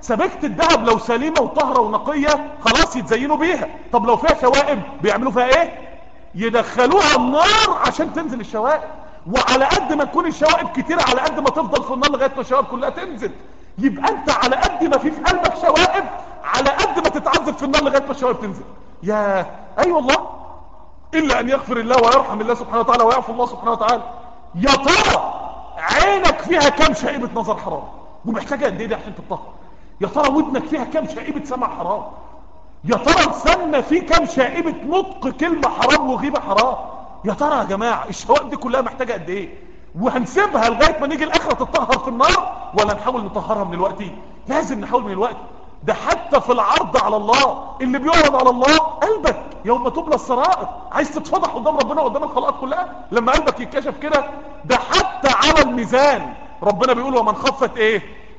سبيكة الذهب لو سليمة وطهرة ونقية خلاص يتزينوا بيها طب لو فيها شوائب بيعملوا فيها ايه يدخلوها النار عشان تنزل الشوائب وعلى قد ما تكون الشوائب كتيرة على قد ما تفضل في النار لغاية ما الشوائب كلها تنزل يبقى انت على قد ما في في قلبك شوائب على قد ما تتعذب في النار لغاية ما الشوائب تنزل يا اي أيوة والله الا ان يغفر الله ويرحم الله سبحانه وتعالى ويعفو الله سبحانه وتعالى يا ترى عينك فيها كم شائبة نظر حرام ومحتاجة قد ايه دي عشان تطهر يا ترى ودنك فيها كم شائبة سمع حرام يا ترى لساننا فيه كم شائبة نطق كلمة حرام وغيبة حرام يا ترى يا جماعة الشوائب دي كلها محتاجة قد ايه وهنسيبها لغاية ما نيجي الاخرة تتطهر في النار ولا نحاول نطهرها من الوقت لازم نحاول من الوقت ده حتى في العرض على الله اللي بيعرض على الله قلبك يوم تبلى السرائر عايز تتفضح قدام ربنا قدام الخلقات كلها لما قلبك يتكشف كده ده حتى على الميزان ربنا بيقول ومن خفت ايه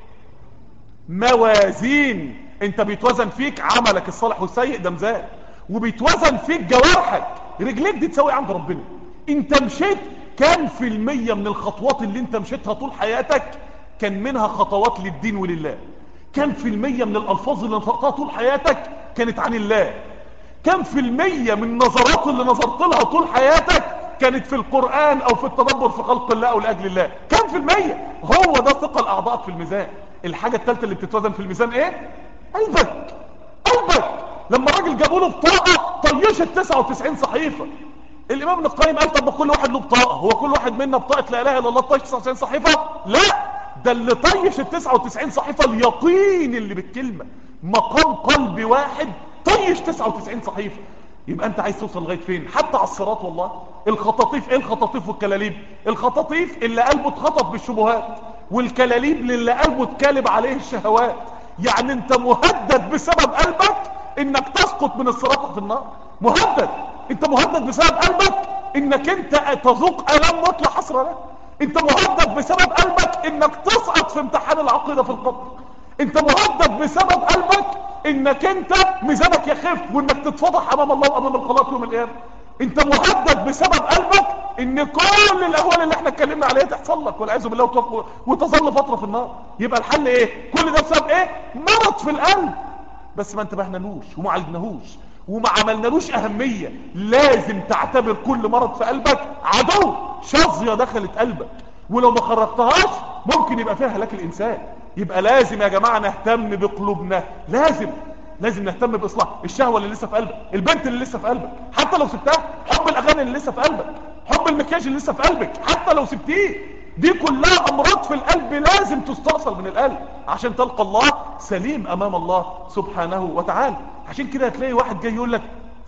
موازين انت بيتوزن فيك عملك الصالح والسيء ده ميزان وبيتوزن فيك جوارحك رجليك دي تساوي عند ربنا انت مشيت كام في المية من الخطوات اللي انت مشيتها طول حياتك كان منها خطوات للدين ولله كم في المية من الألفاظ اللي نطقتها طول حياتك كانت عن الله كم في المية من النظرات اللي نظرت لها طول حياتك كانت في القرآن أو في التدبر في خلق الله أو لأجل الله كم في المية هو ده ثقل أعضائك في الميزان الحاجة الثالثة اللي بتتوزن في الميزان ايه قلبك قلبك لما راجل جابوا له بطاقة طيشت 99 صحيفة الامام ابن القيم قال طب ما كل واحد له بطاقة هو كل واحد منا بطاقة لا اله الا الله طيش 99 صحيفة لا ده اللي طيش ال 99 صحيفة اليقين اللي بالكلمة مقام قلب واحد طيش 99 صحيفة يبقى انت عايز توصل لغايه فين حتى على الصراط والله الخطاطيف ايه الخطاطيف والكلاليب الخطاطيف اللي قلبه اتخطف بالشبهات والكلاليب اللي قلبه اتكالب عليه الشهوات يعني انت مهدد بسبب قلبك انك تسقط من الصراط في النار مهدد انت مهدد بسبب قلبك انك انت تذوق الام موت لا حصر له انت مهدد بسبب قلبك انك تسقط في امتحان العقيدة في القبر انت مهدد بسبب قلبك انك انت ميزانك يخف وانك تتفضح امام الله وامام الخلاق يوم القيامه انت مهدد بسبب قلبك ان كل الاهوال اللي احنا اتكلمنا عليها تحصل لك والعياذ بالله وتظل فتره في النار يبقى الحل ايه كل ده بسبب ايه مرض في القلب بس ما انتبهنالوش وما عالجناهوش وما عملنالوش اهمية لازم تعتبر كل مرض في قلبك عدو شظية دخلت قلبك ولو ما خرجتهاش ممكن يبقى فيها هلاك الانسان يبقى لازم يا جماعة نهتم بقلوبنا لازم لازم نهتم باصلاح الشهوة اللي لسه في قلبك البنت اللي لسه في قلبك حتى لو سبتها حب الاغاني اللي لسه في قلبك حب المكياج اللي لسه في قلبك حتى لو سبتيه دي كلها امراض في القلب لازم تستأصل من القلب عشان تلقى الله سليم امام الله سبحانه وتعالى عشان كده هتلاقي واحد جاي يقول لك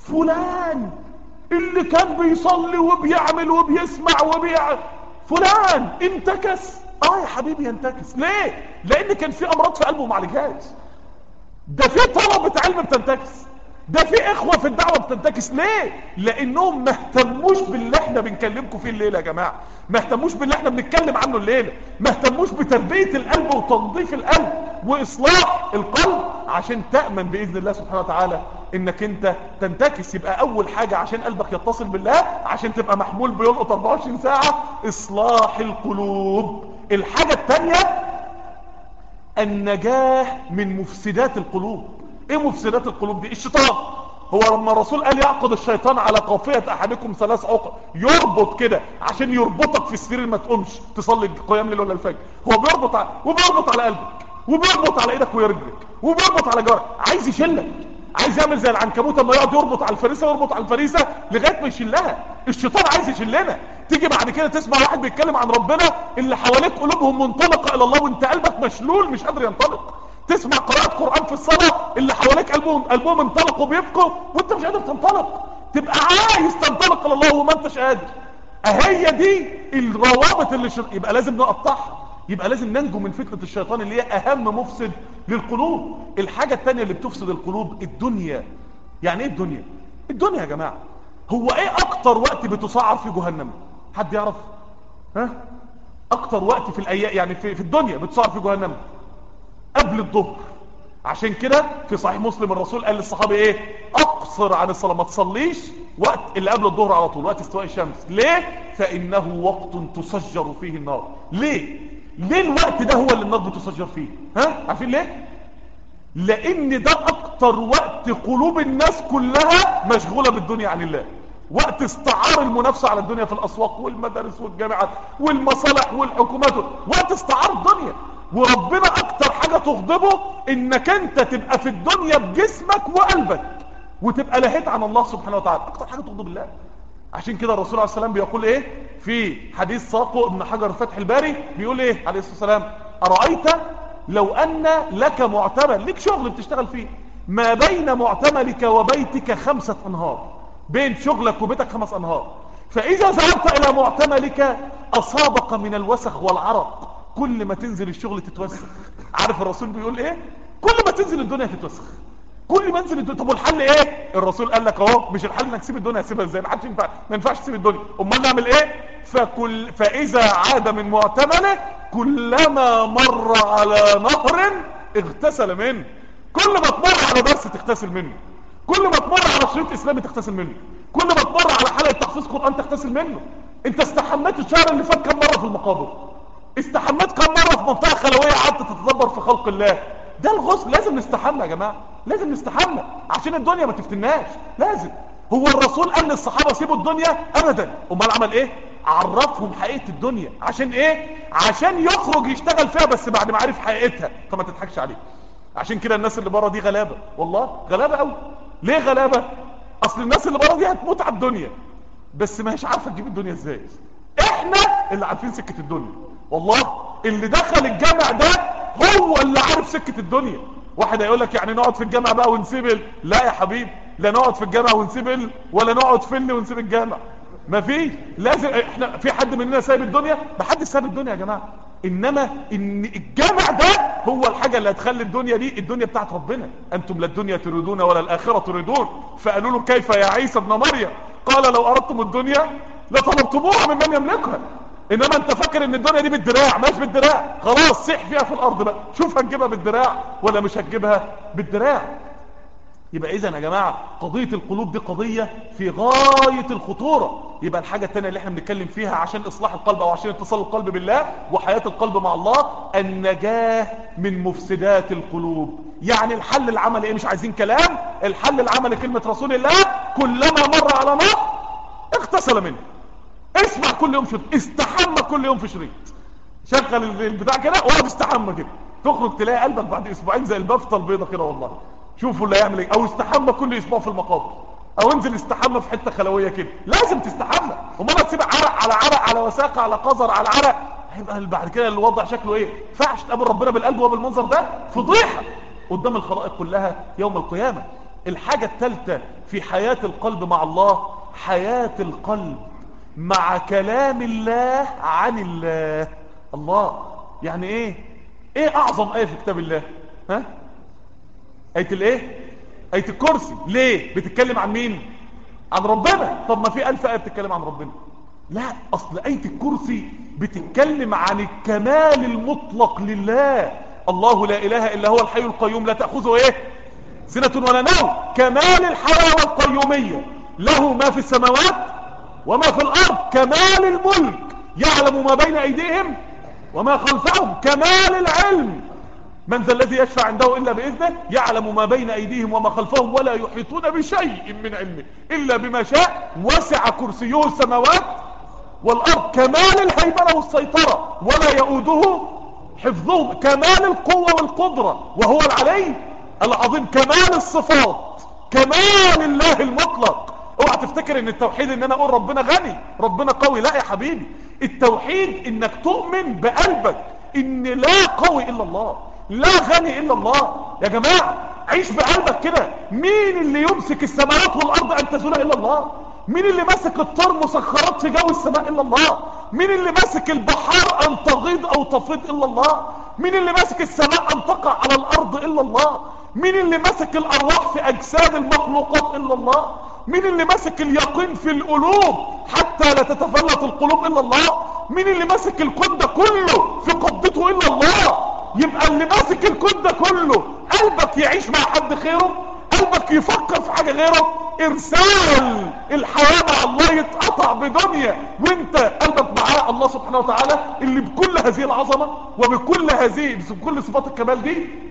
فلان اللي كان بيصلي وبيعمل وبيسمع وبيعمل فلان انتكس اه يا حبيبي ينتكس ليه لان كان في امراض في قلبه معالجهاش ده في طلبة علم بتنتكس ده في اخوة في الدعوة بتنتكس ليه لانهم ما اهتموش باللي احنا بنكلمكم فيه الليلة يا جماعة ما اهتموش باللي احنا بنتكلم عنه الليلة ما اهتموش بتربية القلب وتنظيف القلب واصلاح القلب عشان تأمن باذن الله سبحانه وتعالى انك انت تنتكس يبقى اول حاجة عشان قلبك يتصل بالله عشان تبقى محمول بيلقط 24 ساعة اصلاح القلوب الحاجة التانية النجاة من مفسدات القلوب ايه مفسدات القلوب دي الشيطان هو لما الرسول قال يعقد الشيطان على قافية احدكم ثلاث عقد يربط كده عشان يربطك في السرير ما تقومش تصلي قيام ليل ولا الفجر هو بيربط على وبيربط على قلبك وبيربط على ايدك ورجلك وبيربط على جارك عايز يشلك عايز يعمل زي العنكبوت لما يقعد يربط على الفريسه ويربط على الفريسه لغايه ما يشلها الشيطان عايز يشلنا تيجي بعد كده تسمع واحد بيتكلم عن ربنا اللي حواليك قلوبهم منطلقه الى الله وانت قلبك مشلول مش قادر ينطلق تسمع قراءة قرآن في الصلاة اللي حواليك قلبهم قلبهم انطلقوا بيبقوا وانت مش قادر تنطلق تبقى عايز تنطلق الى الله وما انتش قادر اهي دي الروابط اللي شر... يبقى لازم نقطعها يبقى لازم ننجو من فتنة الشيطان اللي هي اهم مفسد للقلوب الحاجة التانية اللي بتفسد القلوب الدنيا يعني ايه الدنيا الدنيا يا جماعة هو ايه اكتر وقت بتسعر في جهنم حد يعرف ها اكتر وقت في الايام يعني في, في الدنيا بتسعر في جهنم قبل الظهر عشان كده في صحيح مسلم الرسول قال للصحابة ايه اقصر عن الصلاة ما تصليش وقت اللي قبل الظهر على طول وقت استواء الشمس ليه فانه وقت تسجر فيه النار ليه ليه الوقت ده هو اللي النار بتسجر فيه ها عارفين ليه لان ده اكتر وقت قلوب الناس كلها مشغولة بالدنيا عن الله وقت استعار المنافسة على الدنيا في الاسواق والمدارس والجامعات والمصالح والحكومات وقت استعار الدنيا وربنا اكتر حاجة تغضبه انك انت تبقى في الدنيا بجسمك وقلبك وتبقى لهيت عن الله سبحانه وتعالى اكتر حاجة تغضب الله عشان كده الرسول عليه السلام بيقول ايه في حديث ساقه ابن حجر فتح الباري بيقول ايه عليه الصلاة والسلام أرأيت لو أن لك معتمل لك شغل بتشتغل فيه ما بين معتملك وبيتك خمسة أنهار بين شغلك وبيتك خمس أنهار فإذا ذهبت إلى معتملك أصابك من الوسخ والعرق كل ما تنزل الشغل تتوسخ عارف الرسول بيقول ايه كل ما تنزل الدنيا تتوسخ كل ما انزل الدنيا طب والحل ايه الرسول قال لك اهو مش الحل انك تسيب الدنيا هسيبها ازاي ما حدش ينفع ما ينفعش تسيب الدنيا امال نعمل ايه فكل فاذا عاد من معتمله كلما مر على نهر اغتسل منه كل ما تمر على درس تغتسل منه كل ما تمر على شريط اسلامي تغتسل منه كل ما تمر على حلقه تحفيظ قران تغتسل منه انت استحميت الشهر اللي فات كم مره في المقابر استحميت كم مره في منطقه خلويه قعدت تتدبر في خلق الله ده الغسل لازم نستحمى يا جماعه لازم نستحمى عشان الدنيا ما تفتناش لازم هو الرسول قال للصحابه سيبوا الدنيا ابدا امال عمل ايه عرفهم حقيقه الدنيا عشان ايه عشان يخرج يشتغل فيها بس بعد ما عرف حقيقتها فما تضحكش عليه عشان كده الناس اللي بره دي غلابه والله غلابه قوي ليه غلابه اصل الناس اللي بره دي هتموت على الدنيا بس ما هيش عارفه تجيب الدنيا ازاي احنا اللي عارفين سكه الدنيا والله اللي دخل الجامع ده هو اللي عارف سكه الدنيا واحد هيقول لك يعني نقعد في الجامع بقى ونسيب لا يا حبيبي لا نقعد في الجامع ونسيب ولا نقعد فل ونسيب الجامع ما فيش لازم احنا في حد مننا سايب الدنيا ما حد سايب الدنيا يا جماعه انما ان الجامع ده هو الحاجه اللي هتخلي الدنيا دي الدنيا بتاعت ربنا انتم لا الدنيا تريدون ولا الاخره تريدون فقالوا له كيف يا عيسى ابن مريم قال لو اردتم الدنيا لطلبتموها ممن يملكها انما انت فاكر ان الدنيا دي بالدراع مش بالدراع خلاص سيح فيها في الارض بقى شوف هتجيبها بالدراع ولا مش هتجيبها بالدراع يبقى اذا يا جماعة قضية القلوب دي قضية في غاية الخطورة يبقى الحاجة التانية اللي احنا بنتكلم فيها عشان اصلاح القلب او عشان اتصال القلب بالله وحياة القلب مع الله النجاة من مفسدات القلوب يعني الحل العملي ايه مش عايزين كلام الحل العملي كلمة رسول الله كلما مر على نار اغتسل منه اسمع كل يوم شريط استحمى كل يوم في شريط شغل البتاع كده واقعد استحمى كده تخرج تلاقي قلبك بعد اسبوعين زي البفته البيضه كده والله شوفوا اللي هيعمل ايه او استحمى كل اسبوع في المقابر او انزل استحمى في حته خلويه كده لازم تستحمى امال هتسيب عرق على عرق على وساقه على قذر على عرق هيبقى بعد كده الوضع شكله ايه فعش تقابل ربنا بالقلب وبالمنظر ده فضيحه قدام الخلائق كلها يوم القيامه الحاجه الثالثه في حياه القلب مع الله حياه القلب مع كلام الله عن الله الله يعني ايه ايه اعظم ايه في كتاب الله ها ايه الايه ايه الكرسي ليه بتتكلم عن مين عن ربنا طب ما في الف ايه بتتكلم عن ربنا لا اصل ايه الكرسي بتتكلم عن الكمال المطلق لله الله لا اله الا هو الحي القيوم لا تاخذه ايه سنه ولا نوم كمال الحياه والقيوميه له ما في السماوات وما في الارض كمال الملك يعلم ما بين ايديهم وما خلفهم كمال العلم من ذا الذي يشفع عنده الا باذنه يعلم ما بين ايديهم وما خلفهم ولا يحيطون بشيء من علمه الا بما شاء وسع كرسيه السماوات والارض كمال الهيمنه والسيطره ولا يؤوده حفظهم كمال القوه والقدره وهو العلي العظيم كمال الصفات كمال الله المطلق اوعى تفتكر ان التوحيد ان انا اقول ربنا غني ربنا قوي لا يا حبيبي التوحيد انك تؤمن بقلبك ان لا قوي الا الله لا غني الا الله يا جماعة عيش بقلبك كده مين اللي يمسك السماوات والارض ان تزول الا الله مين اللي ماسك الطير مسخرات في جو السماء الا الله مين اللي ماسك البحار ان تغيض او تفيض الا الله مين اللي ماسك السماء ان تقع على الارض الا الله مين اللي ماسك الارواح في اجساد المخلوقات الا الله مين اللي ماسك اليقين في القلوب حتى لا تتفلت القلوب الا الله مين اللي ماسك الكون ده كله في قبضته الا الله يبقى اللي ماسك الكون ده كله قلبك يعيش مع حد خيره قلبك يفكر في حاجة غيره ارسال الحياة مع الله يتقطع بدنيا وانت قلبك معاه الله سبحانه وتعالى اللي بكل هذه العظمة وبكل هذه بكل صفات الكمال دي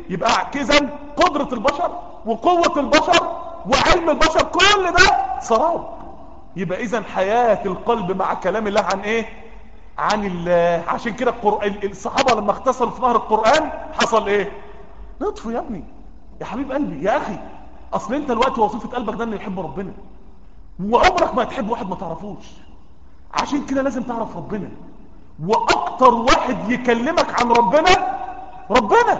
يبقى كذا قدرة البشر وقوة البشر وعلم البشر كل ده سراب يبقى اذا حياة القلب مع كلام الله عن ايه عن الله عشان كده القرآن الصحابة لما اختصروا في نهر القرآن حصل ايه نطفوا يا ابني يا حبيب قلبي يا اخي اصل انت الوقت وظيفة قلبك ده انه يحب ربنا وعمرك ما هتحب واحد ما تعرفوش عشان كده لازم تعرف ربنا واكتر واحد يكلمك عن ربنا ربنا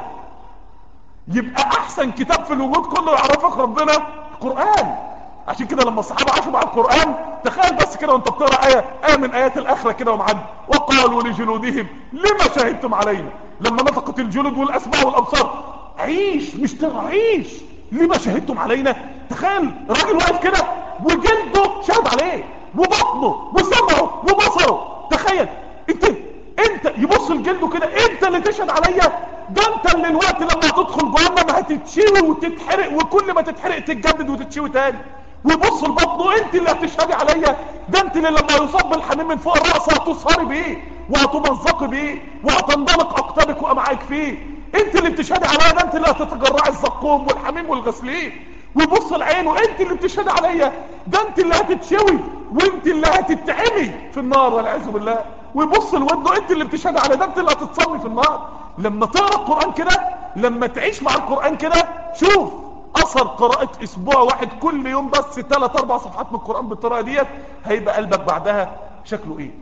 يبقى احسن كتاب في الوجود كله يعرفك ربنا القرآن عشان كده لما الصحابة عاشوا مع القرآن تخيل بس كده وانت بتقرأ آية آية من آيات الآخرة كده ومعد وقالوا لجلودهم لما شهدتم علينا لما نطقت الجلود والأسماء والأبصار عيش مش ترى عيش لما شهدتم علينا تخيل راجل واقف كده وجلده شهد عليه وبطنه وسمعه وبصره تخيل انت انت يبص لجلده كده انت اللي تشهد عليا ده انت اللي الوقت لما هتدخل جهنم هتتشوي وتتحرق وكل ما تتحرق تتجدد وتتشوي تاني ويبص لبطنه انت اللي هتشهدي عليا ده انت اللي لما يصاب بالحميم من فوق الراس هتصهري بيه وهتمزقي بيه وهتنضلق اقطابك وامعائك فيه انت اللي بتشهدي عليا ده انت اللي هتتجرعي الزقوم والحميم والغسلين ويبص لعينه انت اللي بتشهدي عليا ده انت اللي هتتشوي وانت اللي هتتعمي في النار والعياذ بالله ويبص لوده انت اللي بتشهد على ده انت اللي هتتصلي في النار لما تقرا القران كده لما تعيش مع القران كده شوف اثر قراءه اسبوع واحد كل يوم بس 3 4 صفحات من القران بالطريقه ديت هيبقى قلبك بعدها شكله ايه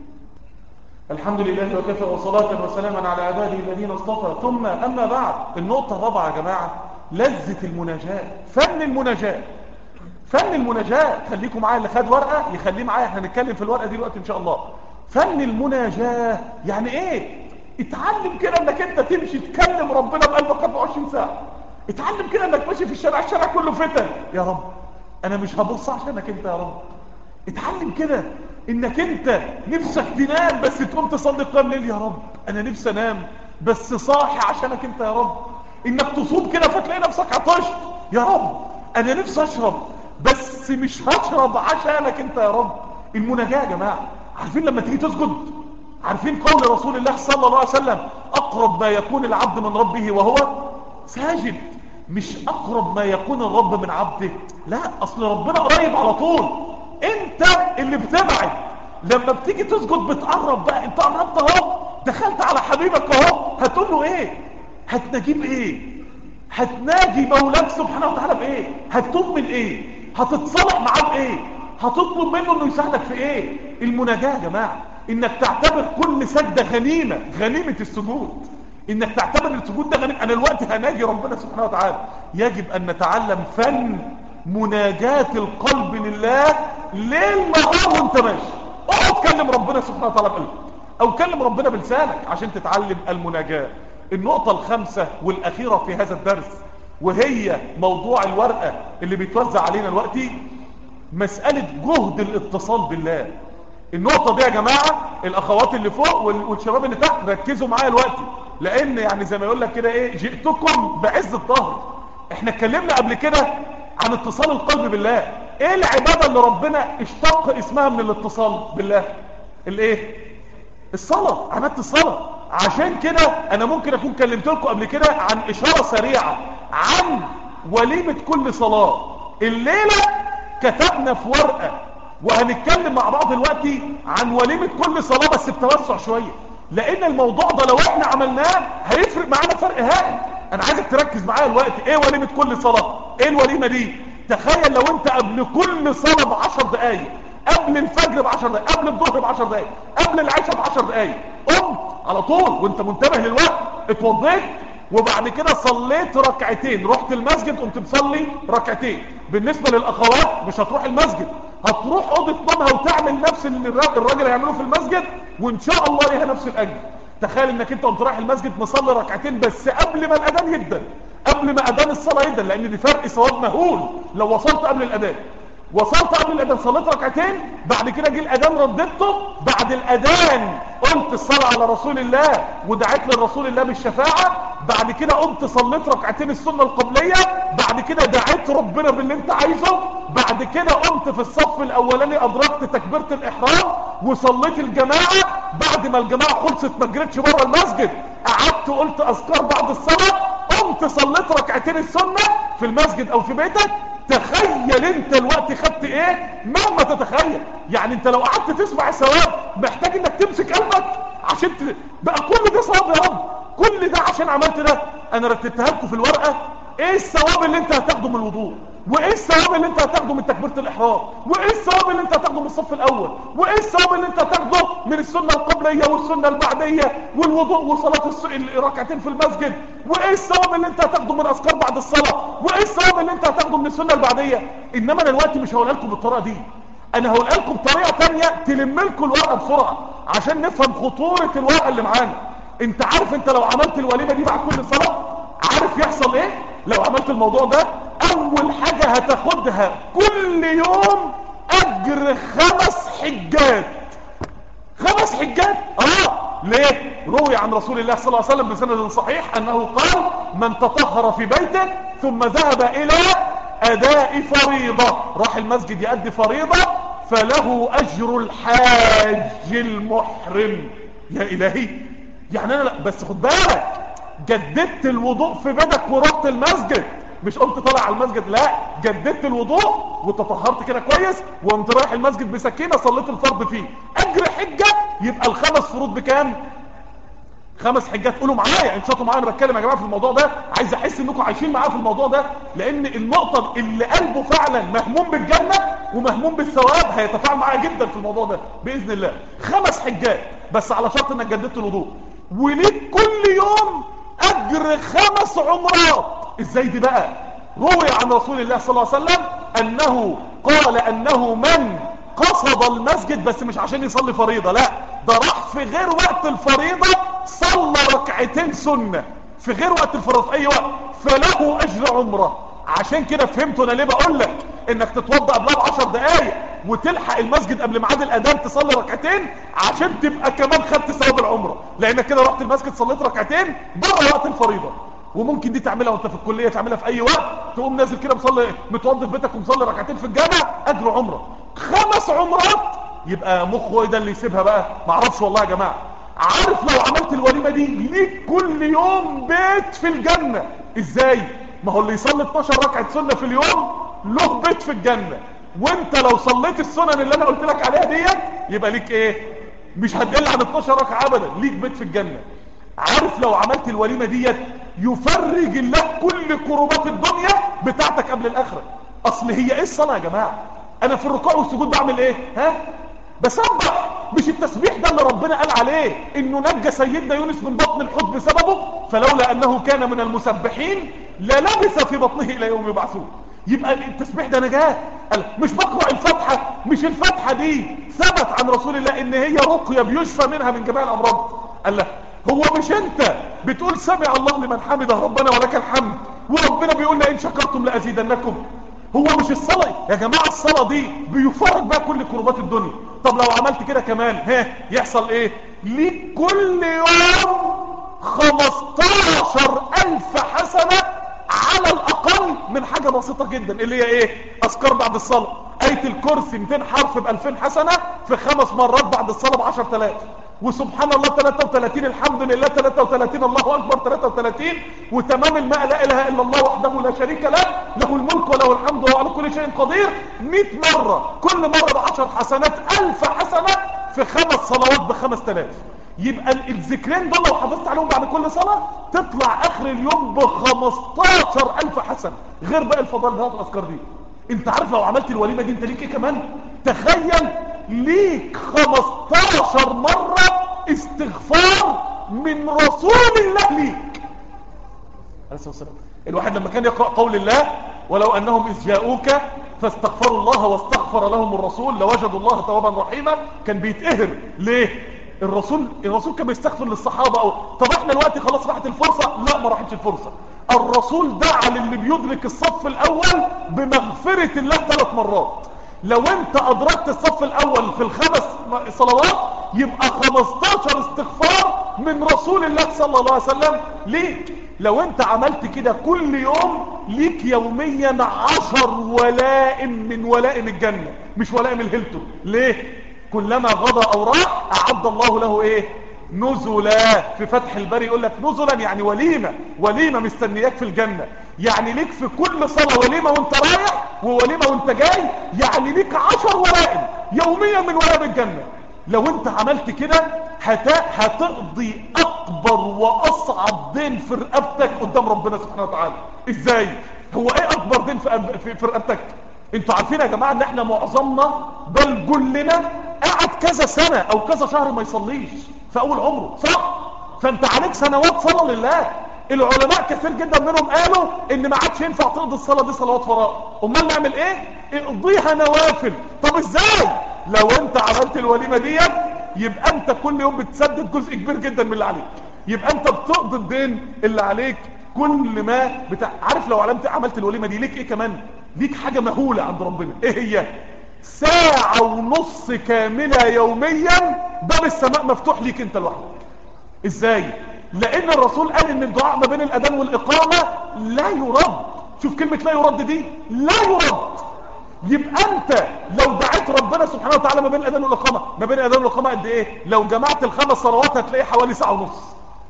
الحمد لله وكفى وصلاة وسلاما على عباده الذين اصطفى ثم أما بعد النقطة الرابعة يا جماعة لذة المناجاة فن المناجاة فن المناجاة خليكم معايا اللي خد ورقة يخليه معايا احنا هنتكلم في الورقة دي دلوقتي ان شاء الله فن المناجاة يعني ايه اتعلم كده انك انت تمشي تكلم ربنا بقلبك 24 ساعة اتعلم كده انك ماشي في الشارع الشارع كله فتن يا رب انا مش هبص عشانك انت يا رب اتعلم كده انك انت نفسك تنام بس تقوم تصلي قيام ليل يا رب انا نفسي انام بس صاحي عشانك انت يا رب انك تصوم كده فتلاقي نفسك عطشت يا رب انا نفسي اشرب بس مش هشرب عشانك انت يا رب المناجاة يا جماعة عارفين لما تيجي تسجد عارفين قول رسول الله صلى الله عليه وسلم اقرب ما يكون العبد من ربه وهو ساجد مش اقرب ما يكون الرب من عبده لا اصل ربنا قريب على طول انت اللي بتبعد لما بتيجي تسجد بتقرب بقى انت قربت اهو دخلت على حبيبك اهو هتقول له ايه هتناجيه بايه هتناجي مولاك سبحانه وتعالى بايه هتتوب من ايه هتتصالح معاه بايه هتطلب منه انه يساعدك في ايه المناجاة يا جماعة انك تعتبر كل سجدة غنيمة غنيمة السجود انك تعتبر السجود ده غنيمة انا الوقت هناجي ربنا سبحانه وتعالى يجب ان نتعلم فن مناجاة القلب لله ليل نهار وانت ماشي اقعد كلم ربنا سبحانه وتعالى بقلبك او كلم ربنا بلسانك عشان تتعلم المناجاة النقطة الخامسة والاخيرة في هذا الدرس وهي موضوع الورقة اللي بيتوزع علينا دلوقتي مسألة جهد الاتصال بالله النقطة دي يا جماعة الاخوات اللي فوق والشباب اللي تحت ركزوا معايا دلوقتي لان يعني زي ما يقول لك كده ايه جئتكم بعز الظهر احنا اتكلمنا قبل كده عن اتصال القلب بالله ايه العبادة اللي ربنا اشتق اسمها من الاتصال بالله الايه الصلاة عبادة الصلاة عشان كده انا ممكن اكون كلمت لكم قبل كده عن اشارة سريعة عن وليمة كل صلاة الليلة كتبنا في ورقة وهنتكلم مع بعض دلوقتي عن وليمة كل صلاة بس بتوسع شوية لان الموضوع ده لو احنا عملناه هيفرق معانا فرق هائل انا عايزك تركز معايا دلوقتي ايه وليمة كل صلاة ايه الوليمة دي تخيل لو انت قبل كل صلاة بعشر دقايق قبل الفجر بعشر دقايق قبل الظهر بعشر دقايق قبل العشاء بعشر دقايق قمت على طول وانت منتبه للوقت اتوضيت وبعد كده صليت ركعتين رحت المسجد قمت مصلي ركعتين بالنسبة للأخوات مش هتروح المسجد هتروح أوضة نومها وتعمل نفس اللي الراجل هيعمله في المسجد وإن شاء الله ليها نفس الأجر تخيل إنك أنت قمت رايح المسجد مصلي ركعتين بس قبل ما الأذان يبدأ قبل ما أذان الصلاة يبدأ لأن دي فرق ثواب مهول لو وصلت قبل الأذان وصلت قبل الأذان صليت ركعتين بعد كده جه الأذان رددته بعد الأذان قلت الصلاة على رسول الله ودعيت للرسول الله بالشفاعة بعد كده قمت صليت ركعتين السنة القبلية بعد كده دعيت ربنا باللي انت عايزه بعد كده قمت في الصف الاولاني ادركت تكبيرة الاحرام وصليت الجماعة بعد ما الجماعة خلصت ما جريتش بره المسجد قعدت قلت اذكار بعد الصلاة وقمت صليت ركعتين السنة في المسجد او في بيتك تخيل انت الوقت خدت ايه مهما تتخيل يعني انت لو قعدت تسمع الثواب محتاج انك تمسك قلبك عشان ت... بقى كل ده ثواب يا رب كل ده عشان عملت ده انا رتبتها لكم في الورقة ايه الثواب اللي انت هتاخده من الوضوء وايه الثواب اللي انت هتاخده من تكبيره الاحرام وايه الثواب اللي انت هتاخده من الصف الاول وايه الثواب اللي انت هتاخده من السنه القبليه والسنه البعديه والوضوء وصلاه الس... الركعتين في المسجد وايه الثواب اللي انت هتاخده من اذكار بعد الصلاه وايه الثواب اللي انت هتاخده من السنه البعديه انما انا دلوقتي مش هقولها لكم بالطريقه دي انا هقولها لكم بطريقه ثانيه تلم لكم الورقه بسرعه عشان نفهم خطوره الورقه اللي معانا انت عارف انت لو عملت الوليمه دي بعد كل صلاه عارف يحصل ايه لو عملت الموضوع ده اول حاجة هتاخدها كل يوم اجر خمس حجات خمس حجات اه ليه روي عن رسول الله صلى الله عليه وسلم بسند صحيح انه قال من تطهر في بيته ثم ذهب الى اداء فريضة راح المسجد يأدي فريضة فله اجر الحاج المحرم يا الهي يعني انا لا بس خد بالك جددت الوضوء في بيتك ورحت المسجد مش قمت طالع على المسجد لا جددت الوضوء وتطهرت كده كويس وقمت رايح المسجد بسكينة صليت الفرض فيه اجر حجة يبقى الخمس فروض بكام خمس حجات قولوا معايا انشطوا معايا انا بتكلم يا جماعه في الموضوع ده عايز احس انكم عايشين معايا في الموضوع ده لان النقطه اللي قلبه فعلا مهموم بالجنه ومهموم بالثواب هيتفاعل معايا جدا في الموضوع ده باذن الله خمس حجات بس على شرط انك جددت الوضوء وليك كل يوم اجر خمس عمرات ازاي دي بقى روي عن رسول الله صلى الله عليه وسلم انه قال انه من قصد المسجد بس مش عشان يصلي فريضة لا ده راح في غير وقت الفريضة صلى ركعتين سنة في غير وقت الفريضة في اي وقت فله اجر عمره عشان كده فهمت انا ليه بقول لك انك تتوضا قبلها ب 10 دقايق وتلحق المسجد قبل ميعاد الاذان تصلي ركعتين عشان تبقى كمان خدت ثواب العمره لانك كده رحت المسجد صليت ركعتين بره وقت الفريضه وممكن دي تعملها وانت في الكليه تعملها في اي وقت تقوم نازل كده مصلي متوضي في بيتك ومصلي ركعتين في الجامع اجر عمره خمس عمرات يبقى مخه ايه ده اللي يسيبها بقى ما اعرفش والله يا جماعه عارف لو عملت الوليمه دي ليك كل يوم بيت في الجنه ازاي ما هو اللي يصلي 12 ركعه سنه في اليوم له بيت في الجنه وانت لو صليت السنن اللي انا قلت لك عليها ديت يبقى ليك ايه مش هتقل عن 12 ركعه ابدا ليك بيت في الجنه عارف لو عملت الوليمه ديت يفرج الله كل كروبات الدنيا بتاعتك قبل الاخره اصل هي ايه الصلاه يا جماعه انا في الركوع والسجود بعمل ايه ها بسبح مش التسبيح ده اللي ربنا قال عليه انه نجى سيدنا يونس من بطن الحوت بسببه فلولا انه كان من المسبحين للبث في بطنه الى يوم يبعثون يبقى التسبيح ده نجاه قال مش بقرأ الفاتحة مش الفاتحة دي ثبت عن رسول الله ان هي رقية بيشفى منها من جميع الامراض قال له هو مش انت بتقول سمع الله لمن حمده ربنا ولك الحمد وربنا بيقول لئن شكرتم لازيدنكم هو مش الصلاة يا جماعة الصلاة دي بيفرج بقى كل كربات الدنيا طب لو عملت كده كمان ها يحصل ايه ليك كل يوم خمستاشر الف حسنة على الاقل من حاجة بسيطة جدا اللي هي ايه اذكار بعد الصلاة اية الكرسي 200 حرف ب 2000 حسنة في خمس مرات بعد الصلاة ب 10000 وسبحان الله 33 الحمد لله 33 الله اكبر 33 وتمام الماء لا اله الا الله وحده لا شريك له له الملك وله الحمد وهو على كل شيء قدير 100 مرة كل مرة ب 10 حسنات 1000 حسنة في خمس صلوات ب 5000 يبقى الذكرين دول لو حافظت عليهم بعد كل صلاة تطلع اخر اليوم ب 15000 حسنة غير بقى الفضائل بتاعت الاذكار دي انت عارف لو عملت الوليمة دي انت ليك ايه كمان تخيل ليك 15 مرة استغفار من رسول الله ليك عليه الصلاة والسلام الواحد لما كان يقرأ قول الله ولو أنهم إذ جاءوك فاستغفروا الله واستغفر لهم الرسول لوجدوا الله توابا رحيما كان بيتقهر ليه الرسول الرسول كان بيستغفر للصحابة أو طب احنا الوقت خلاص راحت الفرصة لا ما راحتش الفرصة الرسول دعا للي بيدرك الصف الأول بمغفرة الله ثلاث مرات لو انت ادركت الصف الاول في الخمس صلوات يبقى 15 استغفار من رسول الله صلى الله عليه وسلم ليك لو انت عملت كده كل يوم ليك يوميا عشر ولائم من ولائم الجنة مش ولائم الهلتون ليه كلما غضى او راح اعد الله له ايه نزلا في فتح الباري يقول لك نزلا يعني وليمة وليمة مستنياك في الجنة يعني ليك في كل صلاة وليمة وانت رايح ووليمة وانت جاي يعني ليك عشر ولائم يوميا من ولائم الجنة لو انت عملت كده هت... هتقضي اكبر واصعب دين في رقبتك قدام ربنا سبحانه وتعالى ازاي هو ايه اكبر دين في, أب... في... في رقبتك انتوا عارفين يا جماعة ان احنا معظمنا بل كلنا قعد كذا سنة او كذا شهر ما يصليش في اول عمره صح فانت عليك سنوات صلاة لله العلماء كثير جدا منهم قالوا ان ما عادش ينفع تقضي الصلاة دي صلوات فراغ امال نعمل ايه اقضيها نوافل طب ازاي لو انت عملت الوليمة ديت يبقى انت كل يوم بتسدد جزء كبير جدا من اللي عليك يبقى انت بتقضي الدين اللي عليك كل ما بتاع عارف لو علمت عملت الوليمة دي ليك ايه كمان ليك حاجة مهولة عند ربنا ايه هي ساعة ونص كاملة يوميا باب السماء مفتوح ليك انت لوحدك ازاي لان الرسول قال ان الدعاء ما بين الاذان والاقامة لا يرد شوف كلمة لا يرد دي لا يرد يبقى انت لو دعيت ربنا سبحانه وتعالى ما بين الاذان والاقامة ما بين الاذان والاقامة قد ايه لو جمعت الخمس صلوات هتلاقي حوالي ساعة ونص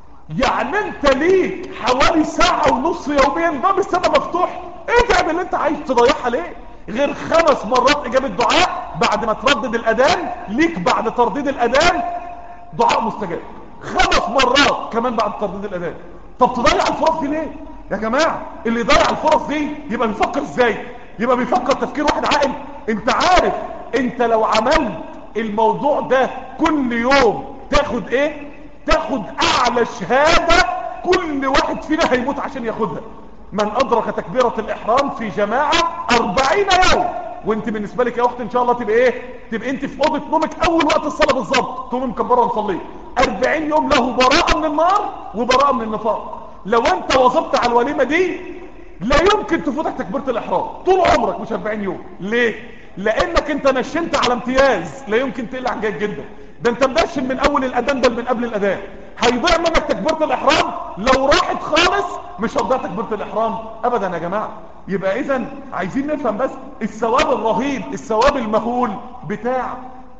يعني انت ليك حوالي ساعة ونص يوميا باب السماء مفتوح ايه تعمل اللي انت عايز تضيعها ليه غير خمس مرات اجابة دعاء بعد ما تردد الاذان ليك بعد ترديد الاذان دعاء مستجاب خمس مرات كمان بعد ترديد الاذان طب تضيع الفرص دي ليه يا جماعة اللي يضيع الفرص دي يبقى بيفكر ازاي يبقى بيفكر تفكير واحد عاقل انت عارف انت لو عملت الموضوع ده كل يوم تاخد ايه تاخد اعلى شهادة كل واحد فينا هيموت عشان ياخدها من ادرك تكبيرة الاحرام في جماعة اربعين يوم وانت بالنسبة لك يا اخت ان شاء الله تبقى ايه تبقى انت في اوضة نومك اول وقت الصلاة بالظبط تقوم مكبرة ونصلي اربعين يوم له براءة من النار وبراءة من النفاق لو انت وظبت على الوليمة دي لا يمكن تفوتك تكبيرة الاحرام طول عمرك مش 40 يوم ليه لانك انت نشنت على امتياز لا يمكن تقلع عن جيد جدا ده انت مدشن من اول الاذان بل من قبل الاذان هيضيع منك تكبيرة الاحرام لو راحت خالص مش هتضيع تكبيرة الاحرام ابدا يا جماعة يبقى اذا عايزين نفهم بس الثواب الرهيب الثواب المهول بتاع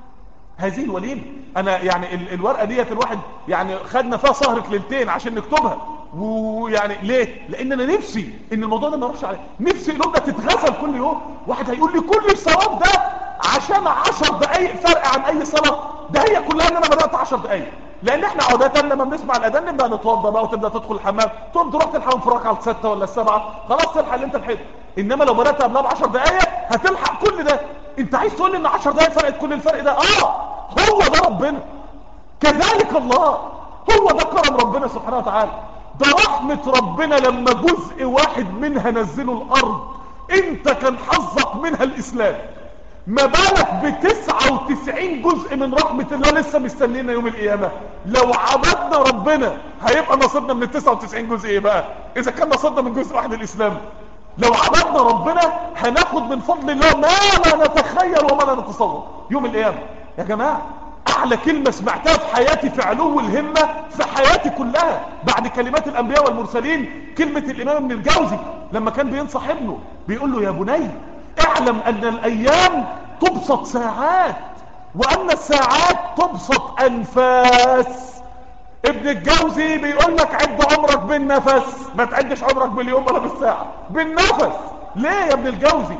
هذه الوليمة انا يعني ال الورقة ديت الواحد يعني خدنا فيها سهرة ليلتين عشان نكتبها ويعني ليه لان انا نفسي ان الموضوع ده ما يروحش عليه نفسي قلوبنا تتغسل كل يوم واحد هيقول لي كل الثواب ده عشان عشر دقايق فرق عن اي صلاة ده هي كلها ان انا بدأت عشر دقايق لان احنا عادة لما بنسمع الاذان نبدا نتوضى بقى وتبدا تدخل الحمام تقوم تروح تلحق في الركعه السادسه ولا السابعه خلاص تلحق اللي انت لحقته انما لو بدات قبلها ب 10 دقائق هتلحق كل ده انت عايز تقول لي ان 10 دقائق فرقت كل الفرق ده اه هو ده ربنا كذلك الله هو ده كرم ربنا سبحانه وتعالى ده رحمة ربنا لما جزء واحد منها نزله الارض انت كان حظك منها الاسلام ما بالك بتسعة وتسعين جزء من رحمة الله لسه مستنينا يوم القيامة لو عبدنا ربنا هيبقى نصيبنا من التسعة وتسعين جزء ايه بقى اذا كان نصيبنا من جزء واحد الاسلام لو عبدنا ربنا هناخد من فضل الله ما لا نتخيل وما لا نتصور يوم القيامة يا جماعة اعلى كلمة سمعتها في حياتي في علو الهمة في حياتي كلها بعد كلمات الانبياء والمرسلين كلمة الامام ابن الجوزي لما كان بينصح ابنه بيقول له يا بني اعلم ان الايام تبسط ساعات وان الساعات تبسط انفاس ابن الجوزي بيقول لك عد عمرك بالنفس ما تعدش عمرك باليوم ولا بالساعة بالنفس ليه يا ابن الجوزي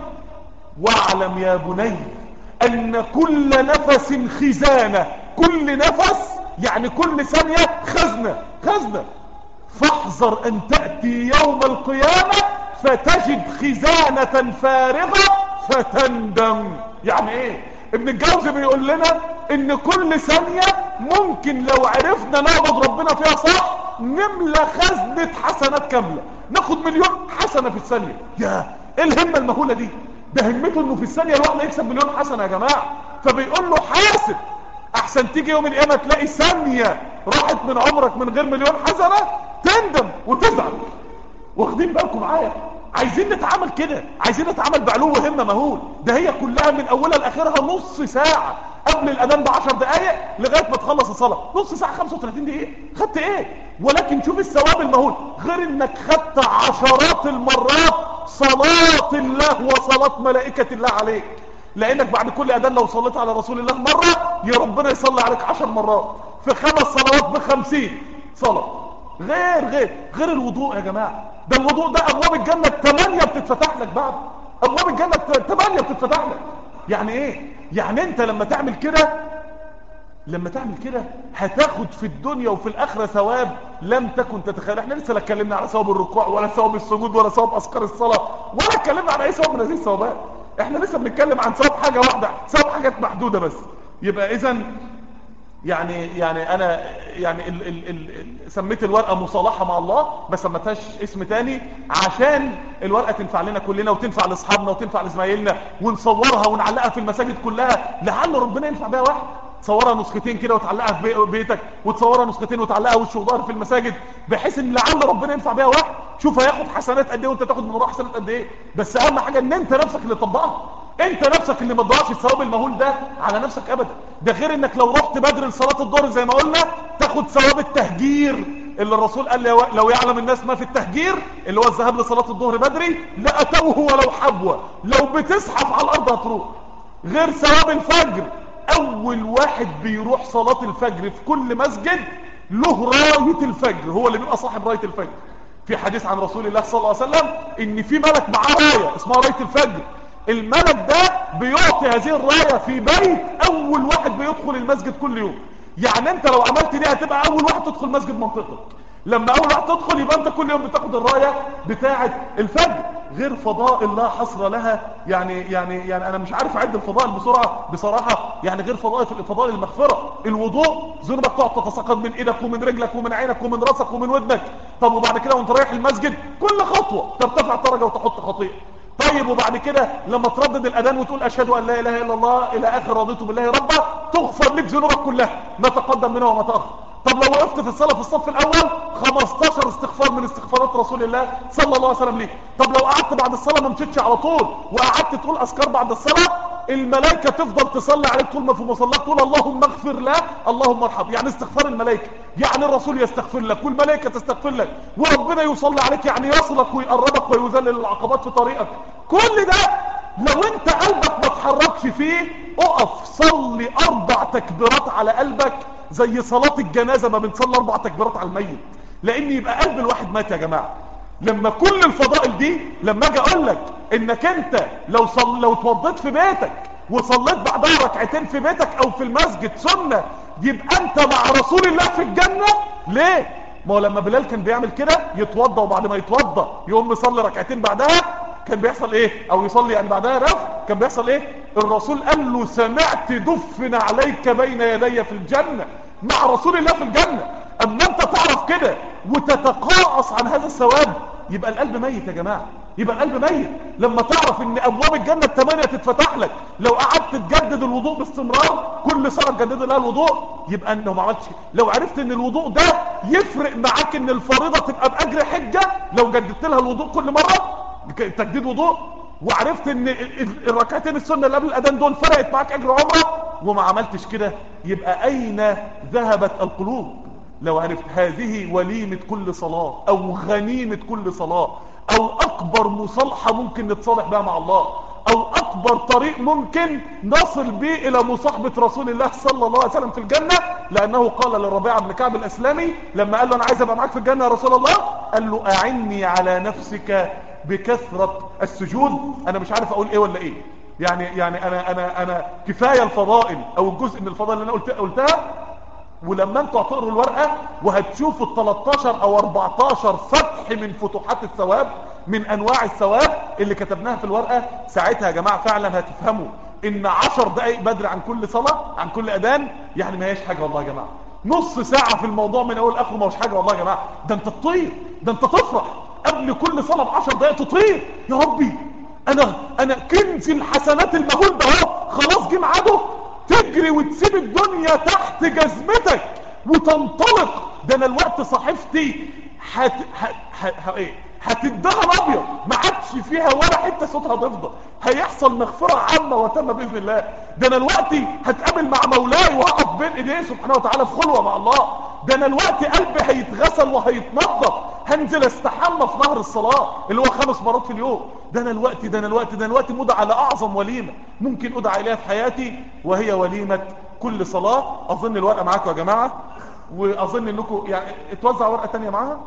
واعلم يا بني ان كل نفس خزانة كل نفس يعني كل ثانية خزنة خزنة فاحذر ان تأتي يوم القيامة فتجد خزانة فارغة فتندم يعني ايه ابن الجوزي بيقول لنا ان كل ثانية ممكن لو عرفنا نعبد ربنا فيها صح نملى خزنة حسنات كاملة ناخد مليون حسنة في الثانية يا ايه الهمة المهولة دي ده همته انه في الثانية الواحدة يكسب مليون حسنة يا جماعة فبيقول له حاسب احسن تيجي يوم القيامة تلاقي ثانية راحت من عمرك من غير مليون حسنة تندم وتزعل واخدين بالكم معايا عايزين نتعامل كده عايزين نتعامل بعلو همة مهول ده هي كلها من اولها لاخرها نص ساعة قبل الاذان بعشر دقايق لغاية ما تخلص الصلاة نص ساعة 35 دقيقة خدت ايه ولكن شوف الثواب المهول غير انك خدت عشرات المرات صلاة الله وصلاة ملائكة الله عليك لانك بعد كل اذان لو صليت على رسول الله مرة يا ربنا يصلي عليك عشر مرات في خمس صلوات بخمسين صلاة غير غير غير الوضوء يا جماعة ده الوضوء ده ابواب الجنة الثمانية بتتفتح لك بعد ابواب الجنة الثمانية بتتفتح لك يعني ايه يعني انت لما تعمل كده لما تعمل كده هتاخد في الدنيا وفي الاخره ثواب لم تكن تتخيل احنا لسه لا اتكلمنا على ثواب الركوع ولا ثواب السجود ولا ثواب اذكار الصلاه ولا اتكلمنا على اي ثواب من هذه الثوابات احنا لسه بنتكلم عن ثواب حاجه واحده ثواب حاجات محدوده بس يبقى اذا يعني يعني انا يعني ال ال ال سميت الورقه مصالحه مع الله ما سميتهاش اسم تاني عشان الورقه تنفع لنا كلنا وتنفع لاصحابنا وتنفع لزمايلنا ونصورها ونعلقها في المساجد كلها لعل ربنا ينفع بيها واحد تصورها نسختين كده وتعلقها في بيتك وتصورها نسختين وتعلقها وش وظهر في المساجد بحيث ان لعل ربنا ينفع بيها واحد شوف هياخد حسنات قد ايه وانت تاخد من وراه حسنات قد ايه بس اهم حاجه ان انت نفسك اللي تطبقها انت نفسك اللي ما تضيعش الثواب المهول ده على نفسك ابدا ده غير انك لو رحت بدري لصلاه الظهر زي ما قلنا تاخد ثواب التهجير اللي الرسول قال لو يعلم الناس ما في التهجير اللي هو الذهاب لصلاه الظهر بدري لاتوه ولو حبوه لو بتزحف على الارض هتروح غير ثواب الفجر اول واحد بيروح صلاة الفجر في كل مسجد له راية الفجر هو اللي بيبقى صاحب راية الفجر في حديث عن رسول الله صلى الله عليه وسلم ان في ملك معاه راية اسمها راية الفجر الملك ده بيعطي هذه الراية في بيت اول واحد بيدخل المسجد كل يوم يعني انت لو عملت دي هتبقى اول واحد تدخل مسجد منطقتك لما اول واحد تدخل يبقى انت كل يوم بتاخد الراية بتاعة الفجر غير فضائل لا حصر لها يعني يعني يعني انا مش عارف اعد الفضائل بسرعه بصراحه يعني غير فضائل فضائل المغفره الوضوء ذنوبك تقعد تتساقط من ايدك ومن رجلك ومن عينك ومن راسك ومن ودنك طب وبعد كده وانت رايح المسجد كل خطوه ترتفع درجه وتحط خطيئه طيب وبعد كده لما تردد الاذان وتقول اشهد ان لا اله الا الله الى اخر رضيت بالله ربا تغفر لك ذنوبك كلها ما تقدم منها وما تاخر طب لو وقفت في الصلاة في الصف الأول 15 استغفار من استغفارات رسول الله صلى الله عليه وسلم ليه طب لو قعدت بعد الصلاة ما مشيتش على طول وقعدت تقول أذكار بعد الصلاة الملائكة تفضل تصلي عليك طول ما في مصلاك تقول اللهم اغفر له اللهم ارحم يعني استغفار الملائكة يعني الرسول يستغفر لك والملائكة تستغفر لك وربنا يصلي عليك يعني يصلك ويقربك ويذلل العقبات في طريقك كل ده لو انت قلبك ما تحركش فيه اقف صلي اربع تكبيرات على قلبك زي صلاة الجنازة ما بنصلي اربع تكبيرات على الميت لان يبقى قلب الواحد مات يا جماعة لما كل الفضائل دي لما اجي اقول لك انك انت لو صل... لو اتوضيت في بيتك وصليت بعدها ركعتين في بيتك او في المسجد سنة يبقى انت مع رسول الله في الجنة ليه ما هو لما بلال كان بيعمل كده يتوضى وبعد ما يتوضى يقوم يصلي ركعتين بعدها كان بيحصل ايه او يصلي يعني بعدها رف كان بيحصل ايه الرسول قال له سمعت دفن عليك بين يدي في الجنة مع رسول الله في الجنة اما انت تعرف كده وتتقاعص عن هذا الثواب يبقى القلب ميت يا جماعة يبقى القلب ميت لما تعرف ان ابواب الجنة الثمانية تتفتح لك لو قعدت تجدد الوضوء باستمرار كل سنة تجدد لها الوضوء يبقى انه ما عملتش لو عرفت ان الوضوء ده يفرق معاك ان الفريضة تبقى باجر حجة لو جددت لها الوضوء كل مرة تجديد وضوء وعرفت ان الركعتين السنة اللي قبل الاذان دول فرقت معاك اجر عمره وما عملتش كده يبقى اين ذهبت القلوب لو عرفت هذه وليمة كل صلاة او غنيمة كل صلاة او اكبر مصالحة ممكن نتصالح بها مع الله او اكبر طريق ممكن نصل به الى مصاحبة رسول الله صلى الله عليه وسلم في الجنة لانه قال للربيع بن كعب الاسلامي لما قال له انا عايز ابقى معاك في الجنة يا رسول الله قال له اعني على نفسك بكثرة السجود انا مش عارف اقول ايه ولا ايه يعني يعني انا انا انا كفايه الفضائل او الجزء من الفضائل اللي انا قلت قلتها ولما انتوا هتقروا الورقه وهتشوفوا ال 13 او 14 فتح من فتوحات الثواب من انواع الثواب اللي كتبناها في الورقه ساعتها يا جماعه فعلا هتفهموا ان 10 دقائق بدري عن كل صلاه عن كل اذان يعني ما هيش حاجه والله يا جماعه نص ساعه في الموضوع من اول لاخره ما هوش حاجه والله يا جماعه ده انت تطير ده انت تفرح قبل كل صلاه ب 10 دقائق تطير يا ربي انا انا كنز الحسنات المهول ده اهو خلاص جه ميعاده تجري وتسيب الدنيا تحت جزمتك وتنطلق ده انا الوقت صحيفتي هت هت هت ايه هتدخل ابيض ما عادش فيها ولا حته صوتها تفضل هيحصل مغفره عامه وتامه باذن الله ده انا الوقت هتقابل مع مولاي وهقف بين ايديه سبحانه وتعالى في خلوه مع الله ده انا الوقت قلبي هيتغسل وهيتنظف هنزل استحمى في نهر الصلاه اللي هو خمس مرات في اليوم ده انا الوقت ده انا الوقت ده انا الوقت مدعى على اعظم وليمه ممكن ادعى اليها في حياتي وهي وليمه كل صلاة اظن الورقة معاكم يا جماعة واظن انكم يعني اتوزع ورقة تانية معاها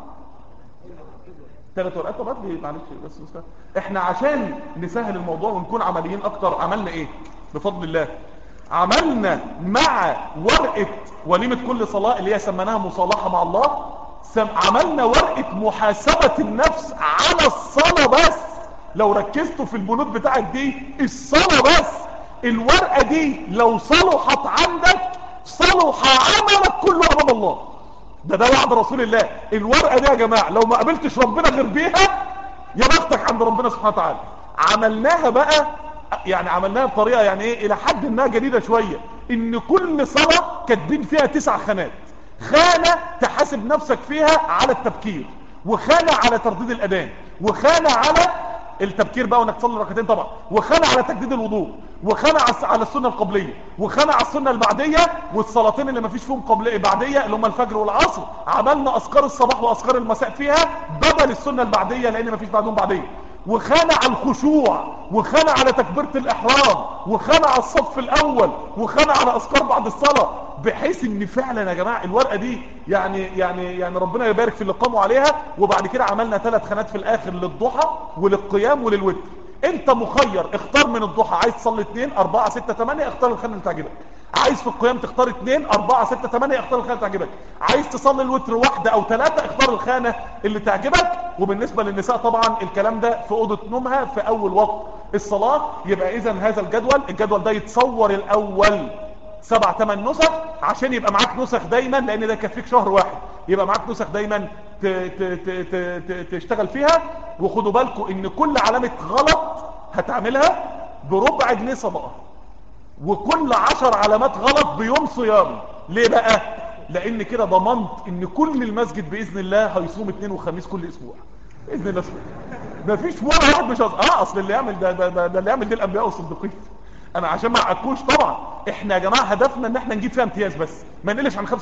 ثلاث ورقات طب هات لي معلش بس بس احنا عشان نسهل الموضوع ونكون عمليين اكتر عملنا ايه بفضل الله عملنا مع ورقة وليمة كل صلاة اللي هي سميناها مصالحة مع الله سم عملنا ورقة محاسبة النفس على الصلاة بس لو ركزتوا في البنود بتاعت دي الصلاة بس الورقة دي لو صلحت عندك صلح عملك كله امام الله ده ده وعد رسول الله الورقة دي يا جماعة لو ما قابلتش ربنا غير بيها يا بختك عند ربنا سبحانه وتعالى عملناها بقى يعني عملناها بطريقة يعني ايه الى حد ما جديدة شوية ان كل صلاة كاتبين فيها تسع خانات خانة تحاسب نفسك فيها على التبكير وخانة على ترديد الاذان وخانة على التبكير بقى وانك تصلي ركعتين طبعا وخانة على تجديد الوضوء وخانة على السنة القبلية وخانة على السنة البعدية والصلاتين اللي ما فيش فيهم قبلية بعدية اللي هم الفجر والعصر عملنا اذكار الصباح واذكار المساء فيها بدل السنة البعدية لان ما فيش بعدهم بعدية وخانة على الخشوع وخانة على تكبيرة الإحرام وخانة على الصف الأول وخانة على أذكار بعد الصلاة بحيث ان فعلا يا جماعة الورقة دي يعني يعني يعني ربنا يبارك في اللي قاموا عليها وبعد كده عملنا ثلاث خانات في الآخر للضحى وللقيام وللوتر انت مخير اختار من الضحى عايز تصلي 2 4 6 8 اختار الخانة اللي تعجبك عايز في القيام تختار 2 4 6 8 اختار الخانة اللي تعجبك عايز تصلي الوتر واحدة او ثلاثة اختار الخانة اللي تعجبك وبالنسبة للنساء طبعا الكلام ده في اوضة نومها في اول وقت الصلاة يبقى اذا هذا الجدول الجدول ده يتصور الاول سبع ثمان نسخ عشان يبقى معاك نسخ دايما لان ده يكفيك شهر واحد يبقى معاك نسخ دايما ت ت ت ت ت تشتغل فيها وخدوا بالكم ان كل علامة غلط هتعملها بربع جنيه صدقة وكل عشر علامات غلط بيوم صيام ليه بقى لان كده ضمنت ان كل المسجد باذن الله هيصوم اثنين وخميس كل اسبوع باذن الله مفيش ولا واحد مش هز... اه اصل اللي يعمل ده ده, ده, ده اللي يعمل دي الانبياء والصديقين انا عشان ما اعكوش طبعا احنا يا جماعه هدفنا ان احنا نجيب فيها امتياز بس ما نقلش عن 85%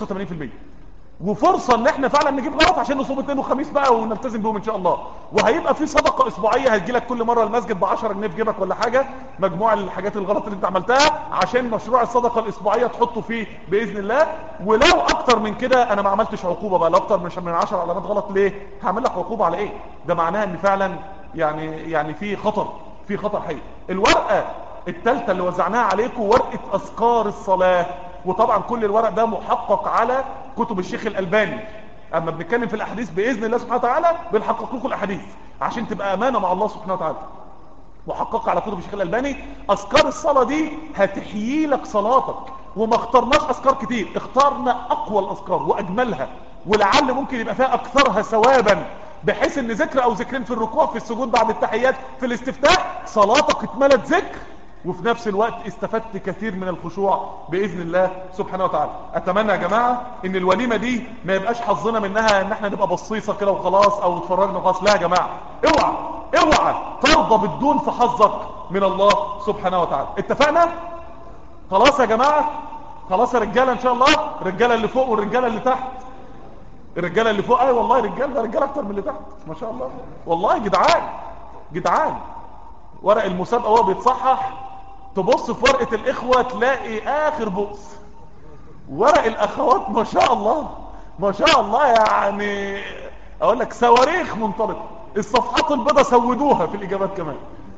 وفرصة ان احنا فعلا نجيب غلط عشان نصوم اثنين وخميس بقى ونلتزم بهم ان شاء الله وهيبقى في صدقة اسبوعية هتجي لك كل مرة المسجد ب 10 جنيه في جيبك ولا حاجة مجموع الحاجات الغلط اللي انت عملتها عشان مشروع الصدقة الاسبوعية تحطه فيه باذن الله ولو اكتر من كده انا ما عملتش عقوبة بقى لو اكتر مش من 10 علامات غلط ليه هعمل لك عقوبة على ايه ده معناها ان فعلا يعني يعني في خطر في خطر حقيقي الورقة التالتة اللي وزعناها عليكم ورقة اذكار الصلاة وطبعا كل الورق ده محقق على كتب الشيخ الالباني اما بنتكلم في الاحاديث باذن الله سبحانه وتعالى بنحقق لكم الاحاديث عشان تبقى امانه مع الله سبحانه وتعالى محقق على كتب الشيخ الالباني اذكار الصلاه دي هتحيي لك صلاتك وما اخترناش اذكار كتير اخترنا اقوى الاذكار واجملها ولعل ممكن يبقى فيها اكثرها ثوابا بحيث ان ذكر او ذكرين في الركوع في السجود بعد التحيات في الاستفتاح صلاتك اتملت ذكر وفي نفس الوقت استفدت كثير من الخشوع بإذن الله سبحانه وتعالى أتمنى يا جماعة ان الوليمة دي ما يبقاش حظنا منها ان احنا نبقى بصيصة كده وخلاص او اتفرجنا خلاص لا يا جماعة اوعى اوعى ترضى بالدون في حظك من الله سبحانه وتعالى اتفقنا خلاص يا جماعة خلاص يا رجالة ان شاء الله الرجالة اللي فوق والرجالة اللي تحت الرجالة اللي فوق اي والله رجال ده رجال اكتر من اللي تحت ما شاء الله والله جدعان جدعان ورق المسابقة وهو بيتصحح تبص في ورقة الاخوة تلاقي اخر بؤس ورق الاخوات ما شاء الله ما شاء الله يعني اقول لك صواريخ منطلقة الصفحات البيضة سودوها في الاجابات كمان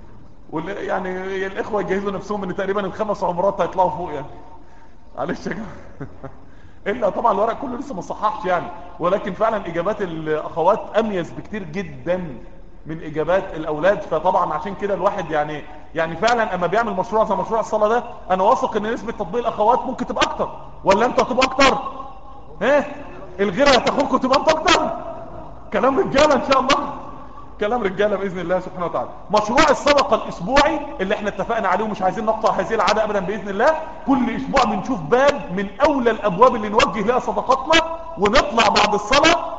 يعني الاخوة يجهزوا نفسهم ان تقريبا الخمس عمرات هيطلعوا فوق يعني معلش يا جماعة الا طبعا الورق كله لسه ما صححش يعني ولكن فعلا اجابات الاخوات اميز بكتير جدا من اجابات الاولاد فطبعا عشان كده الواحد يعني يعني فعلا اما بيعمل مشروع زي مشروع الصلاه ده انا واثق ان نسبه تطبيق الاخوات ممكن تبقى اكتر ولا انت هتبقى اكتر ها الغيره هتاخدكم تبقى انت اكتر كلام رجاله ان شاء الله كلام رجاله باذن الله سبحانه وتعالى مشروع الصدقه الاسبوعي اللي احنا اتفقنا عليه ومش عايزين نقطع هذه العاده ابدا باذن الله كل اسبوع بنشوف باب من اولى الابواب اللي نوجه لها صدقاتنا ونطلع بعد الصلاه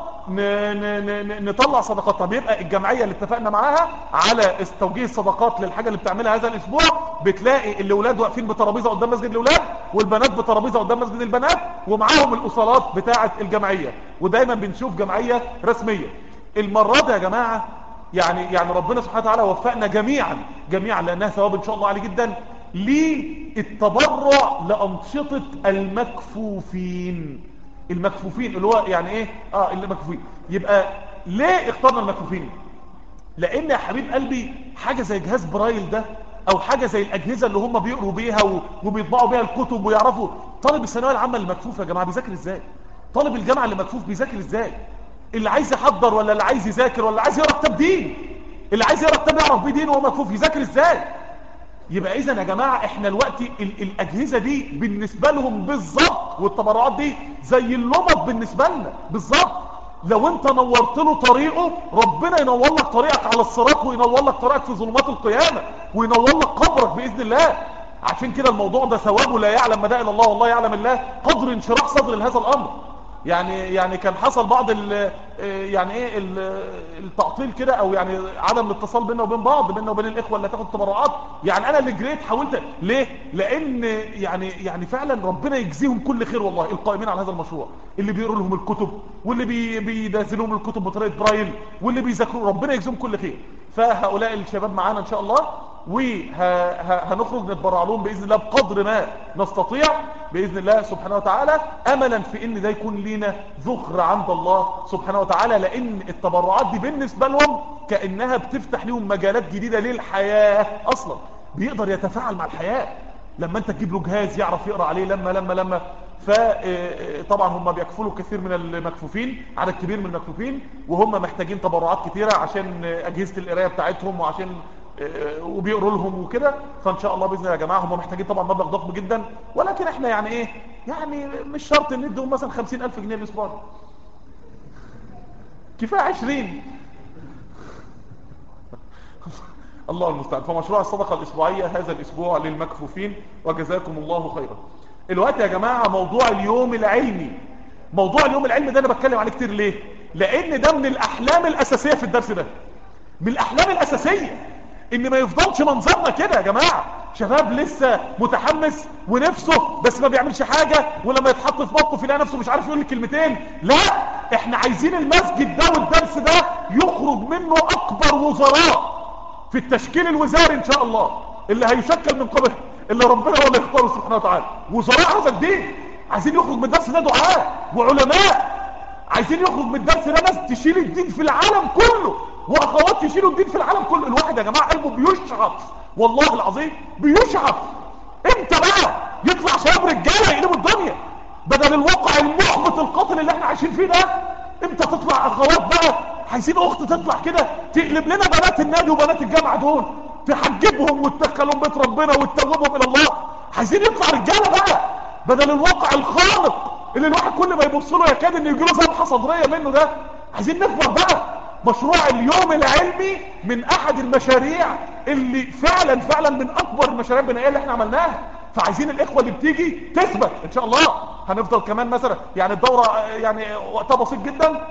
نطلع صدقاتنا بيبقى الجمعية اللي اتفقنا معاها على توجيه الصدقات للحاجة اللي بتعملها هذا الاسبوع بتلاقي الاولاد واقفين بترابيزة قدام مسجد الاولاد والبنات بترابيزة قدام مسجد البنات ومعاهم الاصالات بتاعة الجمعية ودايما بنشوف جمعية رسمية المرة دي يا جماعة يعني يعني ربنا سبحانه وتعالى وفقنا جميعا جميعا لانها ثواب ان شاء الله عالي جدا للتبرع لأنشطة المكفوفين المكفوفين اللي هو يعني ايه اه اللي مكفوفين يبقى ليه اخترنا المكفوفين لان يا حبيب قلبي حاجة زي جهاز برايل ده او حاجة زي الاجهزة اللي هم بيقروا بيها و- وبيطبعوا بيها الكتب ويعرفوا طالب الثانويه العامة اللي مكفوف يا جماعة بيذاكر ازاي طالب الجامعة اللي مكفوف بيذاكر ازاي اللي عايز يحضر ولا اللي عايز يذاكر ولا عايز يقرا كتاب دين اللي عايز يقرا كتاب يعرف بيه دين وهو مكفوف يذاكر ازاي يبقى اذا يا جماعة احنا الوقت ال الاجهزة دي بالنسبة لهم بالظبط والتبرعات دي زي اللمط بالنسبة لنا بالظبط لو انت نورت له طريقه ربنا ينور لك طريقك على الصراط وينور لك طريقك في ظلمات القيامة وينور لك قبرك بإذن الله عشان كده الموضوع ده ثوابه لا يعلم مدى الا الله والله يعلم الله قدر انشراح صدر لهذا الامر يعني يعني كان حصل بعض ال يعني ايه ال- التعطيل كده او يعني عدم الاتصال بيننا وبين بعض بيننا وبين الاخوه اللي هتاخد تبرعات يعني انا اللي جريت حاولت ليه لان يعني يعني فعلا ربنا يجزيهم كل خير والله القائمين على هذا المشروع اللي بيقروا لهم الكتب واللي بي بينزلوا لهم الكتب بطريقه برايل واللي بيذاكروا ربنا يجزيهم كل خير فهؤلاء الشباب معانا ان شاء الله وهنخرج نتبرع لهم باذن الله بقدر ما نستطيع باذن الله سبحانه وتعالى املا في ان ده يكون لينا ذخر عند الله سبحانه وتعالى لان التبرعات دي بالنسبه لهم كانها بتفتح لهم مجالات جديده للحياه اصلا بيقدر يتفاعل مع الحياه لما انت تجيب له جهاز يعرف يقرا عليه لما لما لما فطبعا هم بيكفلوا كثير من المكفوفين عدد كبير من المكفوفين وهم محتاجين تبرعات كثيره عشان اجهزه القرايه بتاعتهم وعشان آه، وبيقروا لهم وكده فان شاء الله باذن الله يا جماعه هم محتاجين طبعا مبلغ ضخم جدا ولكن احنا يعني ايه يعني مش شرط ان نديهم مثلا 50000 جنيه الاسبوع ده. كفايه 20 الله المستعان فمشروع الصدقه الاسبوعيه هذا الاسبوع للمكفوفين وجزاكم الله خيرا الوقت يا جماعه موضوع اليوم العلمي موضوع اليوم العلمي ده انا بتكلم عليه كتير ليه لان ده من الاحلام الاساسيه في الدرس ده من الاحلام الاساسيه ان ما يفضلش منظرنا كده يا جماعه شباب لسه متحمس ونفسه بس ما بيعملش حاجه ولما يتحط في موقف يلاقي نفسه مش عارف يقول الكلمتين لا احنا عايزين المسجد ده والدرس ده يخرج منه اكبر وزراء في التشكيل الوزاري ان شاء الله اللي هيشكل من قبل اللي ربنا هو اللي يختاره سبحانه وتعالى وزراء هذا الدين عايزين يخرج من الدرس ده دعاء وعلماء عايزين يخرج من الدرس ده ناس تشيل الدين في العالم كله واخوات يشيلوا الدين في العالم كله الواحد يا جماعه قلبه بيشعف والله العظيم بيشعف امتى بقى يطلع شباب رجاله يقلبوا الدنيا بدل الواقع المحبط القاتل اللي احنا عايشين فيه ده امتى تطلع اخوات بقى عايزين اخت تطلع كده تقلب لنا بنات النادي وبنات الجامعه دول تحجبهم وتدخلهم بيت ربنا وتتوبهم الى الله عايزين يطلع رجاله بقى بدل الواقع الخانق اللي الواحد كل ما يبص له يكاد انه يجي له ذبحه صدريه منه ده عايزين نكبر بقى مشروع اليوم العلمي من احد المشاريع اللي فعلا فعلا من اكبر المشاريع البنائيه اللي احنا عملناها فعايزين الاخوه اللي بتيجي تثبت ان شاء الله هنفضل كمان مثلا يعني الدوره آه، يعني وقتها بسيط جدا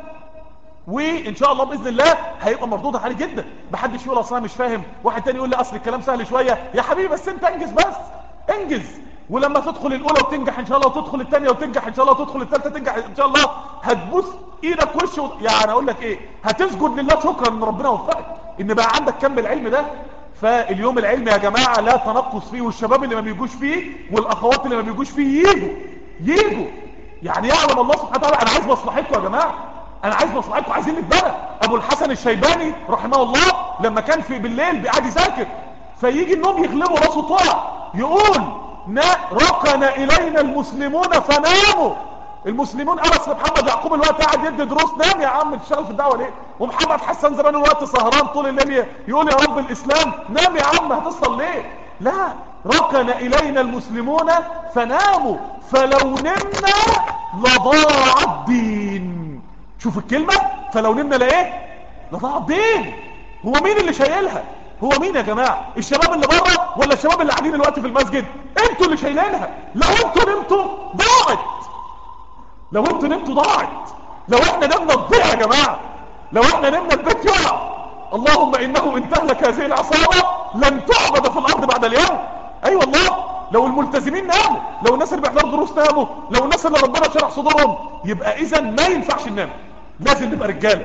وان شاء الله باذن الله هيبقى مردود عالي جدا محدش يقول اصلا مش فاهم واحد تاني يقول لي اصل الكلام سهل شويه يا حبيبي بس انت انجز بس انجز ولما تدخل الاولى وتنجح ان شاء الله وتدخل الثانيه وتنجح ان شاء الله وتدخل الثالثه تنجح ان شاء الله هتبوس ايدك وش و... يعني اقول لك ايه هتسجد لله شكرا ان ربنا وفقك ان بقى عندك كم العلم ده فاليوم العلمي يا جماعه لا تنقص فيه والشباب اللي ما بيجوش فيه والاخوات اللي ما بيجوش فيه يجوا يجوا يعني يعلم الله سبحانه وتعالى انا عايز مصلحتكم يا جماعه انا عايز مصلحتكم عايزين نتبنى ابو الحسن الشيباني رحمه الله لما كان في بالليل قاعد يذاكر فيجي النوم يغلبه راسه طلع يقول نا ركن الينا المسلمون فناموا المسلمون انس محمد يعقوب الوقت قاعد يدي دروس نام يا عم تشتغل في الدعوه ليه ومحمد حسن زمان الوقت سهران طول الليل يقول يا رب الاسلام نام يا عم هتصل ليه لا ركن الينا المسلمون فناموا فلو نمنا لضاع الدين شوف الكلمة فلو نمنا لايه لضاع الدين هو مين اللي شايلها هو مين يا جماعة الشباب اللي بره ولا الشباب اللي قاعدين الوقت في المسجد انتوا اللي شايلينها لو انتوا نمتوا ضاعت لو انتوا نمتوا ضاعت لو احنا نمنا تضيع يا جماعة لو احنا نمنا البيت يقع اللهم انه ان تهلك هذه العصابة لن تعبد في الارض بعد اليوم اي أيوة والله لو الملتزمين ناموا لو الناس اللي بيحضروا دروس ناموا لو الناس اللي ربنا شرح صدورهم يبقى اذا ما ينفعش ننام لازم نبقى رجاله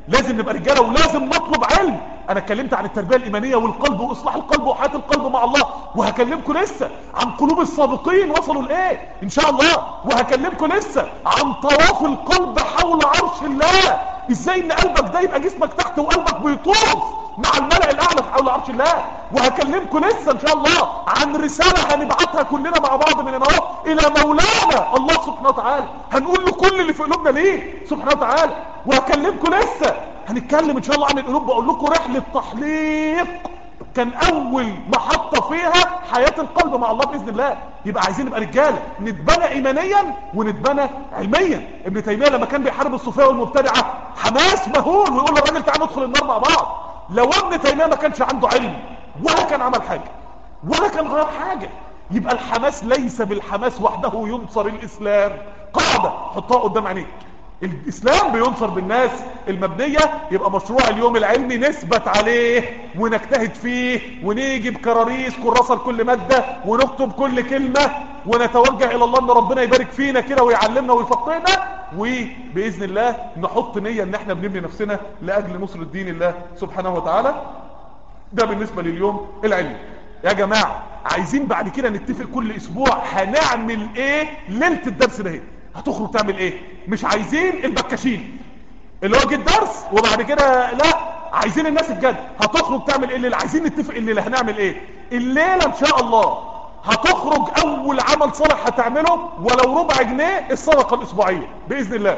لازم نبقى رجاله ولازم نطلب علم انا اتكلمت عن التربيه الايمانيه والقلب واصلاح القلب وحياه القلب مع الله وهكلمكم لسه عن قلوب السابقين وصلوا لايه ان شاء الله وهكلمكم لسه عن طواف القلب حول عرش الله ازاي ان قلبك ده يبقى جسمك تحت وقلبك بيطوف مع الملأ الاعلى حول عرش الله وهكلمكم لسه ان شاء الله عن رسالة هنبعتها كلنا مع بعض من هنا الى مولانا الله سبحانه وتعالى هنقول له كل اللي في قلوبنا ليه سبحانه وتعالى وهكلمكم لسه هنتكلم ان شاء الله عن القلوب بقول لكم رحلة تحليق كان اول محطة فيها حياة القلب مع الله باذن الله يبقى عايزين نبقى رجالة نتبنى ايمانيا ونتبنى علميا ابن تيمية لما كان بيحارب الصوفية والمبتدعة حماس مهول ويقول للراجل تعال ندخل النار مع بعض لو ابن تيمية ما كانش عنده علم ولا كان عمل حاجة ولا كان غير حاجة يبقى الحماس ليس بالحماس وحده ينصر الاسلام قاعدة حطها قدام عينيك الاسلام بينصر بالناس المبنية يبقى مشروع اليوم العلمي نثبت عليه ونجتهد فيه ونيجي بكراريس كراسة لكل مادة ونكتب كل كلمة ونتوجه الى الله ان ربنا يبارك فينا كده ويعلمنا ويفقهنا وباذن الله نحط نية ان احنا بنبني نفسنا لاجل نصر الدين الله سبحانه وتعالى ده بالنسبة لليوم العلمي يا جماعة عايزين بعد كده نتفق كل اسبوع هنعمل ايه ليلة الدرس ده هتخرج تعمل ايه مش عايزين البكاشين اللي هو جه الدرس وبعد كده لا عايزين الناس الجد هتخرج تعمل ايه الليلة عايزين نتفق الليلة هنعمل ايه الليلة ان شاء الله هتخرج اول عمل صالح هتعمله ولو ربع جنيه الصدقة الاسبوعية باذن الله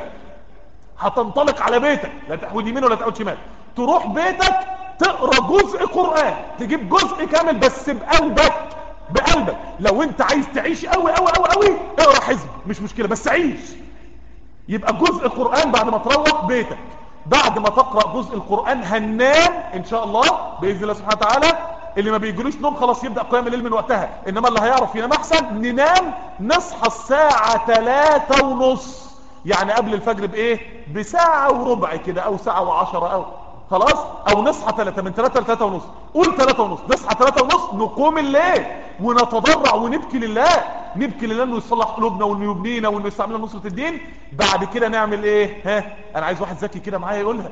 هتنطلق على بيتك لا تحود يمين ولا تحود شمال تروح بيتك تقرا جزء قرآن تجيب جزء كامل بس بقلبك بقلبك لو انت عايز تعيش قوي قوي قوي قوي اقرا حزب مش مشكلة بس عيش يبقى جزء قرآن بعد ما تروح بيتك بعد ما تقرأ جزء القرآن هننام ان شاء الله بإذن الله سبحانه وتعالى اللي ما بيجلوش نوم خلاص يبدأ قيام الليل من وقتها انما اللي هيعرف ينام احسن ننام نصحى الساعة تلاتة ونص يعني قبل الفجر بايه بساعة وربع كده او ساعة وعشرة او خلاص او نصحى ثلاثة من ثلاثة لثلاثة ونص قول ثلاثة ونص نصحى ثلاثة ونص نقوم الليل ونتضرع ونبكي لله نبكي لله انه يصلح قلوبنا وانه يبنينا وانه يستعملنا نصرة الدين بعد كده نعمل ايه ها انا عايز واحد ذكي كده معايا يقولها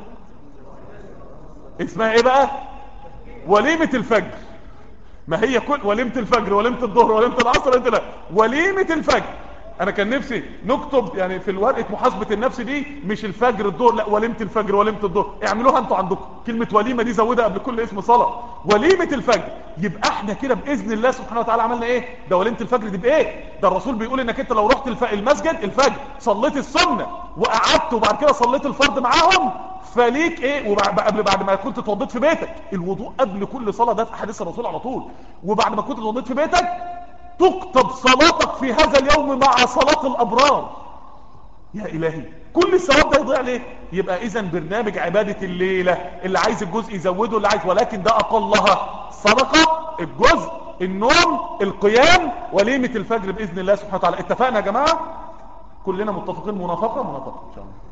اسمها ايه بقى وليمة الفجر ما هي كل وليمة الفجر وليمة الظهر وليمة العصر وليمة لا وليمة الفجر انا كان نفسي نكتب يعني في الورقه محاسبه النفس دي مش الفجر الظهر لا وليمه الفجر وليمه الظهر اعملوها انتوا عندكم كلمه وليمه دي زودها قبل كل اسم صلاه وليمه الفجر يبقى احنا كده باذن الله سبحانه وتعالى عملنا ايه ده وليمه الفجر دي بايه ده الرسول بيقول انك انت لو رحت الف... المسجد الفجر صليت السنه وقعدت وبعد كده صليت الفرض معاهم فليك ايه وبعد قبل بعد ما كنت اتوضيت في بيتك الوضوء قبل كل صلاه ده في احاديث الرسول على طول وبعد ما كنت اتوضيت في بيتك تكتب صلاتك في هذا اليوم مع صلاة الأبرار يا إلهي كل الثواب ده يضيع ليه يبقى إذا برنامج عبادة الليلة اللي عايز الجزء يزوده اللي عايز ولكن ده أقلها صدقة الجزء النوم القيام وليمة الفجر بإذن الله سبحانه وتعالى اتفقنا يا جماعة كلنا متفقين منافقة منافقة إن شاء الله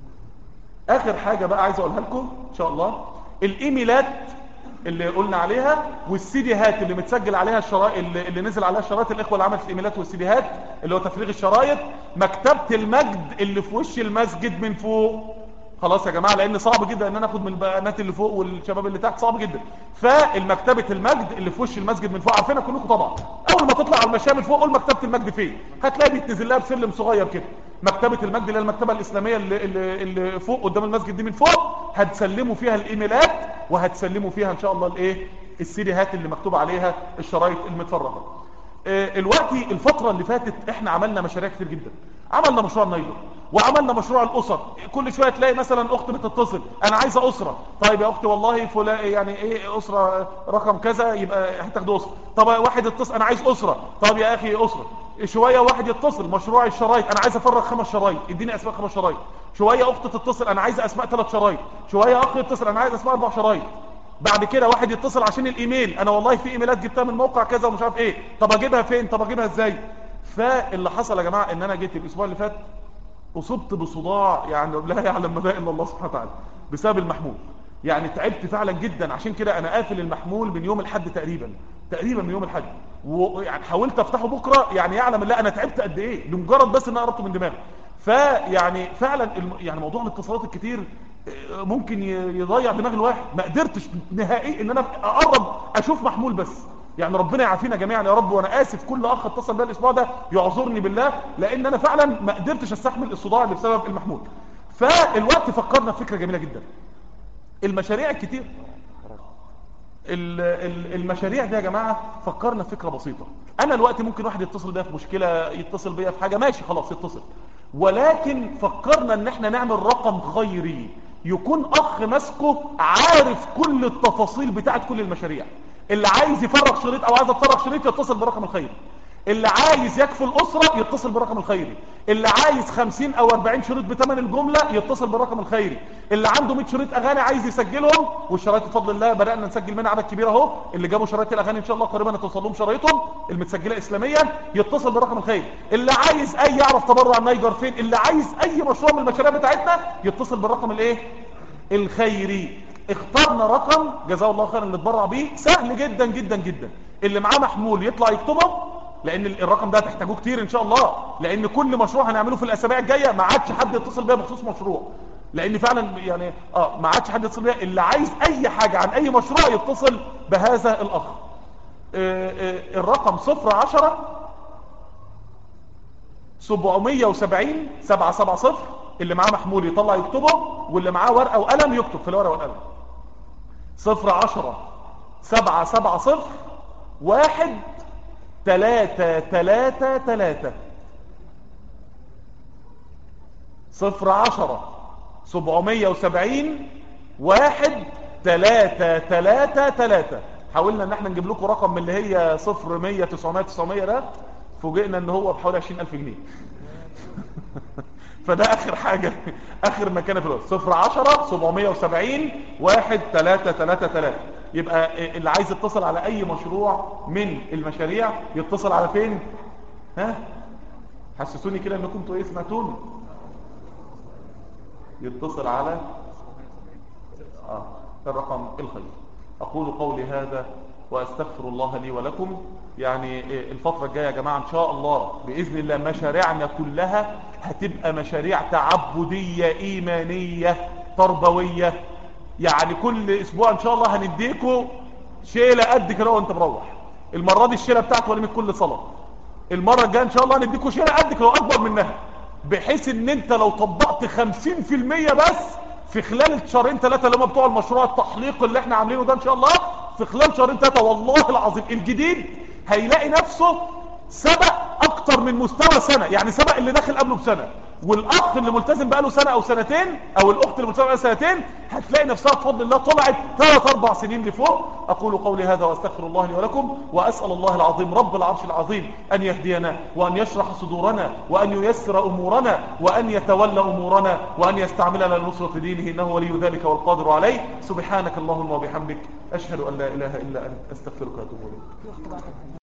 آخر حاجة بقى عايز أقولها لكم إن شاء الله الإيميلات اللي قلنا عليها والسيديهات اللي متسجل عليها الشرائط اللي, اللي نزل عليها الشرائط الاخوه اللي عملت الايميلات والسيديهات اللي هو تفريغ الشرايط مكتبه المجد اللي في وش المسجد من فوق خلاص يا جماعه لان صعب جدا ان انا اخد من البنات اللي فوق والشباب اللي تحت صعب جدا فالمكتبه المجد اللي في وش المسجد من فوق عارفينها كلكم طبعا اول ما تطلع على المشايه من فوق قول مكتبه المجد فين هتلاقي بيتنزل لها بسلم صغير كده مكتبه المجد اللي هي المكتبه الاسلاميه اللي, اللي, اللي فوق قدام المسجد دي من فوق هتسلموا فيها الايميلات وهتسلموا فيها ان شاء الله الايه السيديهات اللي مكتوب عليها الشرايط المتفرغه آه الوقت الفترة اللي فاتت احنا عملنا مشاريع كتير جدا عملنا مشروع النيدر وعملنا مشروع الاسر كل شوية تلاقي مثلا اخت بتتصل انا عايزة اسرة طيب يا اختي والله فلا يعني ايه اسرة رقم كذا يبقى هتاخد اسرة طب واحد يتصل انا عايز اسرة طب يا اخي اسرة شوية واحد يتصل مشروع الشرايط انا عايز افرغ خمس شرايط اديني اسماء خمس شرايط شوية اخت تتصل انا عايز اسماء ثلاث شرايط شوية اخ يتصل انا عايز اسماء اربع شرايط بعد كده واحد يتصل عشان الايميل انا والله في ايميلات جبتها من موقع كذا ومش عارف ايه طب اجيبها فين طب اجيبها ازاي فاللي حصل يا جماعه ان انا جيت الاسبوع اللي فات اصبت بصداع يعني لا يعلم مدى الا الله سبحانه وتعالى بسبب المحمول يعني تعبت فعلا جدا عشان كده انا قافل المحمول من يوم الحد تقريبا تقريبا من يوم الحد ويعني حاولت افتحه بكره يعني يعلم الله انا تعبت قد ايه لمجرد بس ان انا قربته من دماغي فيعني فعلا الم... يعني موضوع الاتصالات الكتير ممكن ي- يضيع دماغ الواحد ما قدرتش نهائي ان انا اقرب اشوف محمول بس يعني ربنا يعافينا جميعا يا رب وانا اسف كل اخ اتصل بيا الاسبوع ده يعذرني بالله لان انا فعلا ما قدرتش استحمل الصداع اللي بسبب المحمول فالوقت فكرنا في فكره جميله جدا المشاريع الكتير ال- ال- المشاريع دي يا جماعة فكرنا في فكرة بسيطة انا الوقت ممكن واحد يتصل بيا في مشكلة يتصل بيا في حاجة ماشي خلاص يتصل ولكن فكرنا ان احنا نعمل رقم خيري يكون اخ ماسكه عارف كل التفاصيل بتاعت كل المشاريع اللي عايز يفرغ شريط او عايز اتفرغ شريط يتصل بالرقم الخيري اللي عايز يكفي الأسرة يتصل بالرقم الخيري اللي عايز 50 أو 40 شريط بثمن الجملة يتصل بالرقم الخيري اللي عنده 100 شريط أغاني عايز يسجلهم والشرايط بفضل الله بدأنا نسجل منها عدد كبير اهو اللي جابوا شرايط الأغاني إن شاء الله قريبا هتوصل لهم شرايطهم المتسجلة إسلاميا يتصل بالرقم الخيري اللي عايز أي يعرف تبرع النيجر فين اللي عايز أي مشروع من المشاريع بتاعتنا يتصل بالرقم الإيه الخيري اخترنا رقم جزاه الله خيرا نتبرع بيه سهل جدا جدا جدا اللي معاه محمول يطلع يكتبه لان الرقم ده هتحتاجوه كتير ان شاء الله لان كل مشروع هنعمله في الاسابيع الجايه ما عادش حد يتصل بيا بخصوص مشروع لان فعلا يعني اه ما عادش حد يتصل بيا اللي عايز اي حاجه عن اي مشروع يتصل بهذا الاخ آه آه الرقم 010 770 770 اللي معاه محمول يطلع يكتبه واللي معاه ورقه وقلم يكتب في الورقه والقلم 010 770 واحد تلاتة تلاتة تلاتة صفر عشرة سبعمية وسبعين واحد تلاتة تلاتة تلاتة حاولنا ان احنا نجيب لكم رقم من اللي هي صفر مية تسعمية تسعمية ده فوجئنا ان هو بحوالي عشرين الف جنيه فده اخر حاجة اخر مكان في الوقت صفر عشرة سبعمية وسبعين واحد تلاتة تلاتة تلاتة يبقى اللي عايز يتصل على اي مشروع من المشاريع يتصل على فين ها حسسوني كده انكم انتوا ايه سمعتوني يتصل على آه الرقم الخير اقول قولي هذا واستغفر الله لي ولكم يعني الفترة الجاية يا جماعة ان شاء الله باذن الله مشاريعنا كلها هتبقى مشاريع تعبدية ايمانية تربوية يعني كل اسبوع ان شاء الله هنديكوا شيلة قد كده وانت مروح المرة دي الشيلة بتاعت وليمة كل صلاة المرة الجاية ان شاء الله هنديكوا شيلة قد كده واكبر منها بحيث ان انت لو طبقت 50% بس في خلال شهرين ثلاثة اللي هم بتوع المشروع التحليق اللي احنا عاملينه ده ان شاء الله في خلال شهرين ثلاثة والله العظيم الجديد هيلاقي نفسه سبق اكتر من مستوى سنة يعني سبق اللي داخل قبله بسنة والاخ اللي ملتزم بقاله سنة او سنتين او الاخت اللي ملتزم بقاله سنتين هتلاقي نفسها بفضل الله طلعت ثلاث اربع سنين لفوق اقول قولي هذا واستغفر الله لي ولكم واسأل الله العظيم رب العرش العظيم ان يهدينا وان يشرح صدورنا وان ييسر امورنا وان يتولى امورنا وان يستعملنا لنصرة دينه انه ولي ذلك والقادر عليه سبحانك اللهم وبحمدك اشهد ان لا اله الا انت استغفرك واتوب اليك